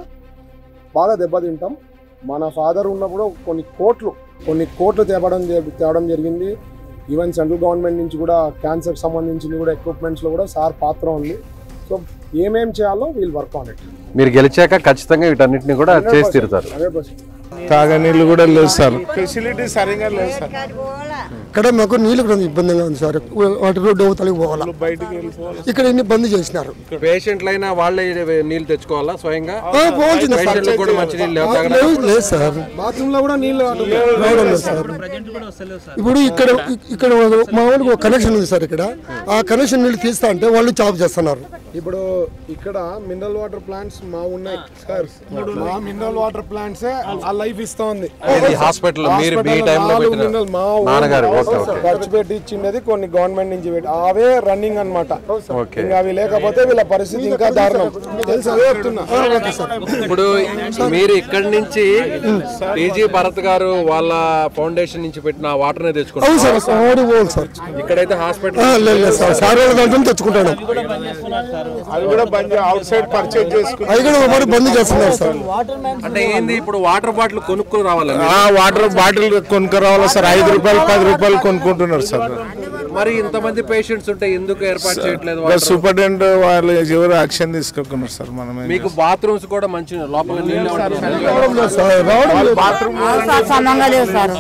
Speaker 3: బాగా దెబ్బతింటాం మన ఫాదర్ ఉన్నప్పుడు కొన్ని కోట్లు కొన్ని కోట్లు తేవడం జరి- తేవడం జరిగింది ఈవెన్ సెంట్రల్ గవర్నమెంట్ నుంచి కూడా క్యాన్సర్ సంబంధించిన కూడా ఎక్విప్మెంట్స్లో కూడా సార్ పాత్ర ఉంది సో ఏమేం చేయాలో వీళ్ళు వర్క్ ఆన్ ఇట్
Speaker 4: మీరు గెలిచాక ఖచ్చితంగా వీటన్నిటిని కూడా చేసి తీరుతారు
Speaker 3: హండ్రెడ్ పర్సెంట్
Speaker 21: తాగే నీళ్ళు కూడా లేవు సార్
Speaker 3: ఫెసిలిటీ సరిగా లేదు సార్
Speaker 21: ఇక్కడ మాకు నీళ్ళు కూడా ఇబ్బందిగా ఉంది సార్ వాటి రోడ్డు అవతలకి పోవాలా
Speaker 3: బయటికి వెళ్ళిపోవాలి
Speaker 21: ఇక్కడ ఇన్ని బంద్ చేసినారు
Speaker 4: పేషెంట్లైనా వాళ్ళే నీళ్ళు తెచ్చుకోవాలా స్వయంగా
Speaker 21: ఆ, బాగుంటుంది సార్
Speaker 4: పేషెంట్లకు కూడా మంచి నీళ్ళు లేవు
Speaker 21: ఆ,
Speaker 4: తాగడానికి?
Speaker 21: లేదు లేదు సార్
Speaker 3: బాత్రూమ్ లో కూడా నీళ్ళు
Speaker 21: రావడం లేదు సార్ ఇప్పుడు ఇక్కడ ఇక్కడ మామూలుగా ఒక కనెక్షన్ ఉంది సార్ ఇక్కడ ఆ కనెక్షన్ నీళ్ళు తీస్తా అంటే వాళ్ళు చాప్ చేస్తున్నారు
Speaker 3: ఇప్పుడు ఇక్కడ మినరల్ వాటర్ ప్లాంట్స్ మా ఉన్నాయి సార్ మా మినరల్ వాటర్ ప్లాంట్స్ ఆ లైఫ్ ఇస్తా ఉంది
Speaker 4: ఇది hospital, మీరు మీ
Speaker 3: Hospital
Speaker 4: time లో
Speaker 3: నాలుగు
Speaker 4: పెట్టిన-
Speaker 3: mineral మా own
Speaker 4: నాన్నగారు,
Speaker 3: house
Speaker 4: ఓకే, ఓకే.
Speaker 3: ఖర్చు పెట్టి ఇచ్చినది కొన్ని గవర్నమెంట్ నుంచి పెట్టి అవే రన్నింగ్ అన్నమాట
Speaker 4: ఓకే.
Speaker 3: ఇంకా అవి లేకపోతే వీళ్ళ పరిస్థితి ఇంకా దారుణం తెలుసు అదే చెప్తున్నా
Speaker 4: ఇప్పుడు మీరు ఇక్కడి నుంచి టీజీ భరత్ గారు వాళ్ళ ఫౌండేషన్ నుంచి పెట్టిన వాటర్ నే
Speaker 21: అవును
Speaker 4: తెచ్చుకుంటారు
Speaker 21: సార్ ఓడి పోవాలి సార్
Speaker 4: ఇక్కడైతే
Speaker 21: ఆ,
Speaker 4: హాస్పిటల్
Speaker 21: లేదు లేదు సార్ సార్ వాళ్ళ దాంట్లో తెచ్చుకుంటాను
Speaker 3: అవి కూడా బంద్ అవుట్ సైడ్ పర్చేజ్ చేసుకుని
Speaker 21: అవి కూడా మరి బంద్ చేస్తున్నారు సార్
Speaker 4: అంటే ఏంది ఇప్పుడు వాటర్ బాటిల్ కొనుక్కొని రావాలి
Speaker 1: వాటర్ బాటిల్ కొనుక్కు రావాలి సార్ ఐదు రూపాయలు పది రూపాయలు కొనుక్కుంటున్నారు సార్
Speaker 4: మరి ఇంతమంది పేషెంట్స్ ఉంటే ఎందుకు ఏర్పాటు చేయట్లేదు water?
Speaker 1: సూపరింటెండెంట్ వాళ్ళు ఎవరు యాక్షన్ తీసుకోకున్నారు సార్ మనం ఏం
Speaker 4: మీకు బాత్రూమ్స్ కూడా మంచి లోపల నీళ్ళు
Speaker 21: రావడం లేదు సార్ రావడం లేదు
Speaker 3: బాత్రూమ్
Speaker 22: సమంగా లేవు సార్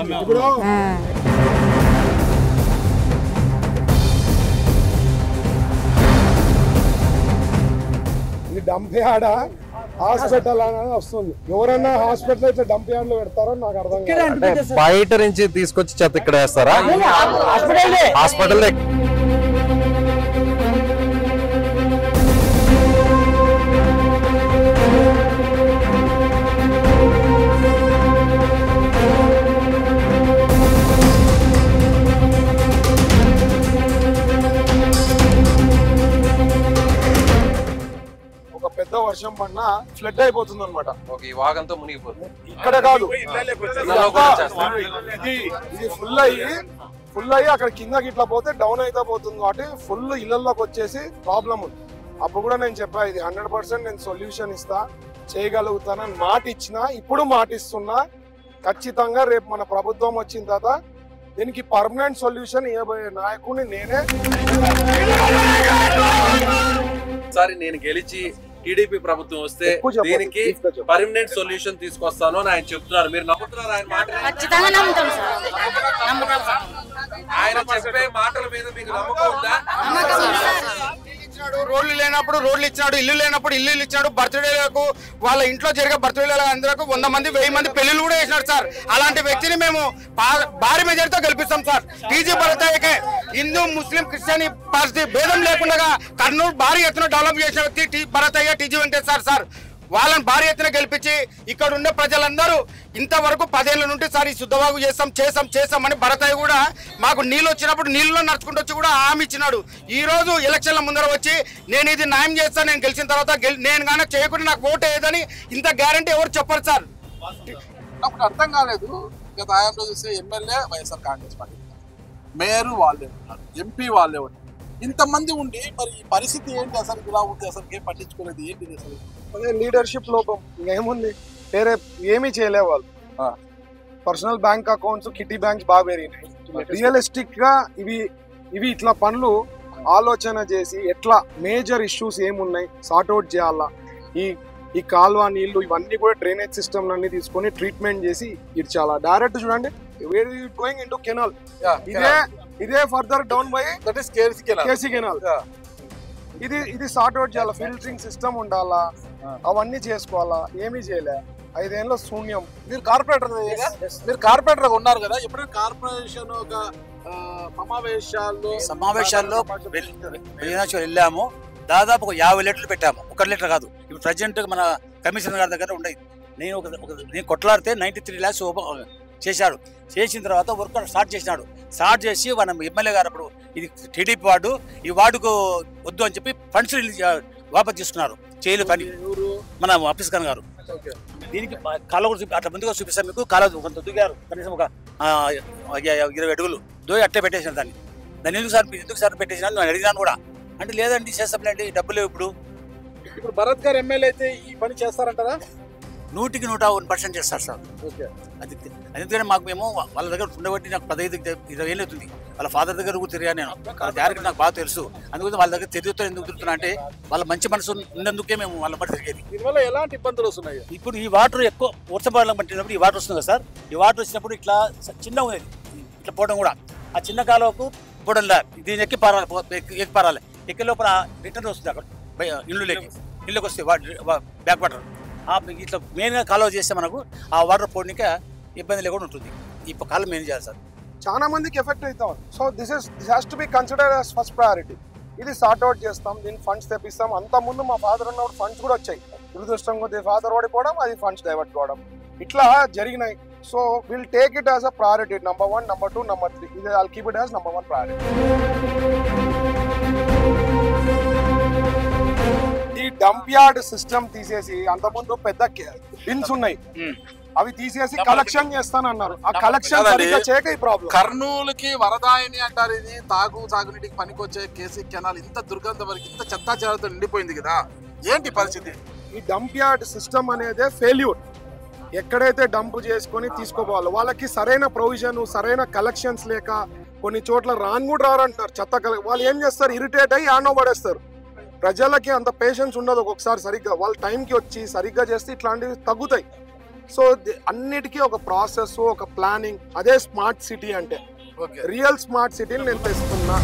Speaker 3: ఇది డంప్ యార్డ్ హాస్పిటల్ అనేది వస్తుంది ఎవరైనా హాస్పిటల్ ఇట్లా డంప్ యార్డ్ లో పెడతారో నాకు అర్థం కాదు
Speaker 4: అంటే బయట నుంచి తీసుకొచ్చి చెత్త ఇక్కడ వేస్తారా హాస్పిటల్
Speaker 3: ఒక పెద్ద వర్షం పడినా ఫ్లడ్ అయిపోతుంది అనమాట
Speaker 4: ఈ వాగంతో మునిగిపోతుంది
Speaker 3: ఇక్కడ కాదు
Speaker 4: ఇళ్ళలో కూడా వచ్చేస్తాయి.
Speaker 3: ఇది ఇది ఫుల్ అయ్యి ఫుల్ అయ్యి అక్కడ కిందకి ఇట్లా పోతే డౌన్ అయితే పోతుంది కాబట్టి ఫుల్ ఇళ్లలోకి వచ్చేసి ప్రాబ్లం ఉంది అప్పుడు కూడా నేను చెప్పా ఇది హండ్రెడ్ పర్సెంట్ నేను సొల్యూషన్ ఇస్తా చేయగలుగుతానని మాట ఇచ్చిన ఇప్పుడు మాట ఇస్తున్నా ఖచ్చితంగా రేపు మన ప్రభుత్వం వచ్చిన తర్వాత దీనికి పర్మనెంట్ సొల్యూషన్ ఇవ్వబోయే నాయకుడిని నేనే
Speaker 4: ఒకసారి నేను గెలిచి టీడీపీ ప్రభుత్వం వస్తే
Speaker 3: ఎక్కువ చెప్పొద్దు,
Speaker 4: దీనికి
Speaker 3: brief గా చెప్పు.
Speaker 4: పర్మనెంట్ సొల్యూషన్ తీసుకొస్తాను అని ఆయన చెప్తున్నారు మీరు నమ్ముతున్నారు ఆయన మాట
Speaker 22: ఖచ్చితంగా నమ్ముతాం సార్ నమ్ముతాం సార్
Speaker 4: ఆయన చెప్పే మాటల మీద మీకు నమ్మకం ఉందా
Speaker 10: ఇచ్చినాడు రోడ్లు లేనప్పుడు రోడ్లు ఇచ్చినాడు ఇల్లు లేనప్పుడు ఇల్లు ఇచ్చినాడు బర్త్డేలకు వాళ్ళ ఇంట్లో జరిగే బర్త్డేలకు అందరకు వంద మంది వెయ్యి మంది పెళ్లిళ్ళు కూడా చేసినాడు సార్ అలాంటి వ్యక్తిని మేము భా- భారీ మెజారిటీతో గెలిపిస్తాం సార్ టీజీ భరతయ్యకే హిందూ ముస్లిం క్రిస్టియన్ పార్టీ భేదం లేకుండా కర్నూలు భారీ ఎత్తున డెవలప్ చేసిన వ్యక్తి T Bharatayya TG Venkateswara sir వాళ్ళని భారీ ఎత్తున గెలిపించి ఇక్కడ ఉండే ప్రజలందరూ ఇంతవరకు పదేళ్ల నుండి సార్ ఈ శుద్ధవాగు చేస్తాం చేస్తాం చేస్తామని భరతయ్య కూడా మాకు నీళ్ళు వచ్చినప్పుడు నీళ్ళలో నడుచుకుంటూ వచ్చి కూడా హామీ ఇచ్చినాడు ఈ రోజు ఎలక్షన్ల ముందర వచ్చి నేను ఇది న్యాయం చేస్తాను నేను గెలిచిన తర్వాత గెలి- నేను కానీ చేయకుండా నాకు ఓటు వేయదని ఇంత గ్యారంటీ ఎవరు చెప్పరు సార్
Speaker 23: అప్పుడు అర్థం కాలేదు గత హయాంలో చూస్తే MLA YSR Congress party mayor వాళ్ళే ఉన్నారు ఎంపీ వాళ్ళే ఉన్నారు ఇంతమంది ఉండి మరి ఈ పరిస్థితి ఏంటి అసలు ఇలా ఉంది అసలు ఏం పట్టించుకోలేదు ఏంటి ఇది అసలు
Speaker 3: అదే లీడర్షిప్ లోపం ఇంకేముంది వేరే ఏమీ చేయలే వాళ్ళు personal bank accounts kitty banks బాగా పెరిగినాయి రియలిస్టిక్ గా ఇవి ఇవి ఇట్లా పనులు ఆలోచన చేసి ఎట్లా మేజర్ ఇష్యూస్ ఏమున్నాయి సార్ట్అవుట్ చేయాలా ఈ ఈ కాల్వ నీళ్లు ఇవన్నీ కూడా డ్రైనేజ్ సిస్టమ్ అన్ని తీసుకొని ట్రీట్మెంట్ చేసి ఇడ్చాలా డైరెక్ట్ చూడండి వేర్ గోయింగ్ ఇంటూ కెనాల్ ఇదే ఇదే further down by
Speaker 23: that is KC canal
Speaker 3: KC canal ఇది ఇది సార్ట్ అవుట్ చేయాలా ఫిల్టరింగ్ సిస్టమ్ ఉండాలా అవన్నీ చేసుకోవాలా ఏమీ చేయలే ఐదేళ్ళ శూన్యం
Speaker 23: మీరు కార్పొరేటర్ మీరు కార్పొరేటర్ గా ఉన్నారు కదా ఎప్పుడైనా కార్పొరేషన్ ఒక ఆ, సమావేశాల్లో
Speaker 24: సమావేశాల్లో వెళ్ళినాచో వెళ్ళాము దాదాపు ఒక యాభై లీటర్లు పెట్టాము ఒక లీటర్ కాదు ఇప్పుడు ప్రజెంట్ మన కమిషనర్ గారి దగ్గర ఉండేది నేను ఒక ఒక- నేను కొట్లాడితే నైన్టీ త్రీ ల్యాక్స్ చేశాడు చేసిన తర్వాత వర్క్ స్టార్ట్ చేసినాడు స్టార్ట్ చేసి మన ఎమ్మెల్యే గారు అప్పుడు ఇది టీడీపీ వార్డు ఈ వార్డుకు వద్దు అని చెప్పి ఫండ్స్ రిలీజ్ చే- వాపస్ తీసుకున్నారు చేయలు పని మన ఆఫీస్ ఖాన్ గారు దీనికి కాలువ కూడా చూపి అట్లా ముందుగా చూపిస్తాను మీకు కాలువ కొంత దిగారు కనీసం ఒక ఆ, ఇరవై అడుగులు దోయి అట్టే పెట్టేసిన దాన్ని దాన్ని ఎందుకు సార్ ఎందుకు సార్ పెట్టేసిన నేను అడిగినాను కూడా అంటే లేదండి చేస్తాంలేండి డబ్బులు లేవు ఇప్పుడు
Speaker 23: ఇప్పుడు భరత్ గారు ఎమ్మెల్యే అయితే ఈ పని చేస్తారంటారా
Speaker 24: నూటికి నూట వన్ పర్సెంట్ చేస్తారు సార్
Speaker 23: ఓకే
Speaker 24: అది ఎందుకంటే మాకు మేము వాళ్ళ దగ్గర ఉండబట్టి నాకు పదహైదు ఇరవై ఏళ్ళు అవుతుంది వాళ్ళ ఫాదర్ దగ్గర కూడా తిరిగా నేను వాళ్ళ డైరెక్ట్ నాకు బాగా తెలుసు అందుకని వాళ్ళ దగ్గర తిరుగుతూ ఎందుకు తిరుగుతున్నా అంటే వాళ్ళ మంచి మనసు ఉన్నందుకే మేము వాళ్ళ బట్టి తిరిగేది
Speaker 23: దీనివల్ల ఎలాంటి ఇబ్బందులు వస్తున్నాయి
Speaker 24: ఇప్పుడు ఈ వాటర్ ఎక్కువ వర్షపాతం పట్టినప్పుడు ఈ వాటర్ వస్తుంది కదా సార్ ఈ వాటర్ వచ్చినప్పుడు ఇట్లా స- చిన్నగా ఉండేది ఇట్లా పోవడం కూడా ఆ చిన్న కాలువకు పోవడంలా దీని ఎక్కి పారాలి పో- ఎక్కి ఎక్కి పారాలి ఎక్కే లోపల రిటర్న్ వస్తుంది అక్కడ బయ- ఇల్లులోకి ఇల్లుకి వస్తే బ్యాక్ వాటర్ ఆ ఇట్లా మెయిన్గా కాలువ చేస్తే మనకు ఆ వాటర్ పోవడానికి ఇబ్బంది లేకుండా ఉంటుంది ఈ కాలం మెయిన్ చేయాలి సార్
Speaker 3: చాలా మందికి ఎఫెక్ట్ అవుతాం so this is this has to be consider as first priority ఇది సార్ట్ అవుట్ చేస్తాం దీని ఫండ్స్ తెప్పిస్తాం అంత ముందు మా ఫాదర్ ఉన్నప్పుడు ఫండ్స్ కూడా వచ్చాయి దురదృష్టం కొద్ది ఫాదర్ ఓడిపోవడం అది ఫండ్స్ డైవర్ట్ కావడం ఇట్లా జరిగినాయి so will take it as a priority number one number two number three ఇది I'll keep it as number one priority ఈ డంప్ యార్డ్ సిస్టమ్ తీసేసి అంతకుముందు పెద్ద బిన్స్ ఉన్నాయి అవి తీసేసి కలెక్షన్ చేస్తానన్నారు ఆ కలెక్షన్
Speaker 23: కాదండి.
Speaker 3: సరిగ్గా చేయక ఈ ప్రాబ్లం
Speaker 23: కర్నూలుకి వరదాయని అంటారు ఇది తాగు సాగునీటికి పనికొచ్చే కేసీ కెనాల్ ఇంత దుర్గంధం వరకు ఇంత చెత్తా చెదారతో నిండిపోయింది కదా ఏంటి పరిస్థితి
Speaker 3: ఈ డంప్ యార్డ్ సిస్టమ్ అనేదే ఫెయిల్యూర్ ఎక్కడైతే డంప్ చేసుకొని తీసుకోపోవాలి వాళ్ళకి సరైన ప్రొవిజన్ సరైన కలెక్షన్స్ లేక కొన్ని చోట్ల రాను కూడా రారంటున్నారు చెత్త కల వాళ్ళు ఏం చేస్తారు ఇరిటేట్ అయ్యి ఆనో పడేస్తారు ప్రజలకి అంత పేషెన్స్ ఉండదు ఒక్కొక్కసారి సరిగ్గా వాళ్ళ టైంకి వచ్చి సరిగ్గా చేస్తే ఇట్లాంటివి తగ్గుతాయి సో ది- అన్నిటికీ ఒక ప్రాసెస్ ఒక ప్లానింగ్ అదే స్మార్ట్ సిటీ అంటే రియల్ స్మార్ట్ సిటీని నేను తెస్తున్నా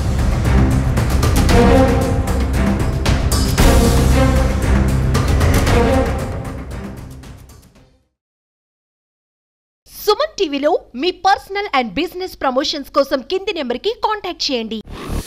Speaker 5: సుమన్ టీవీలో మీ పర్సనల్ అండ్ బిజినెస్ ప్రమోషన్స్ కోసం కింది నెంబర్కి కాంటాక్ట్ చేయండి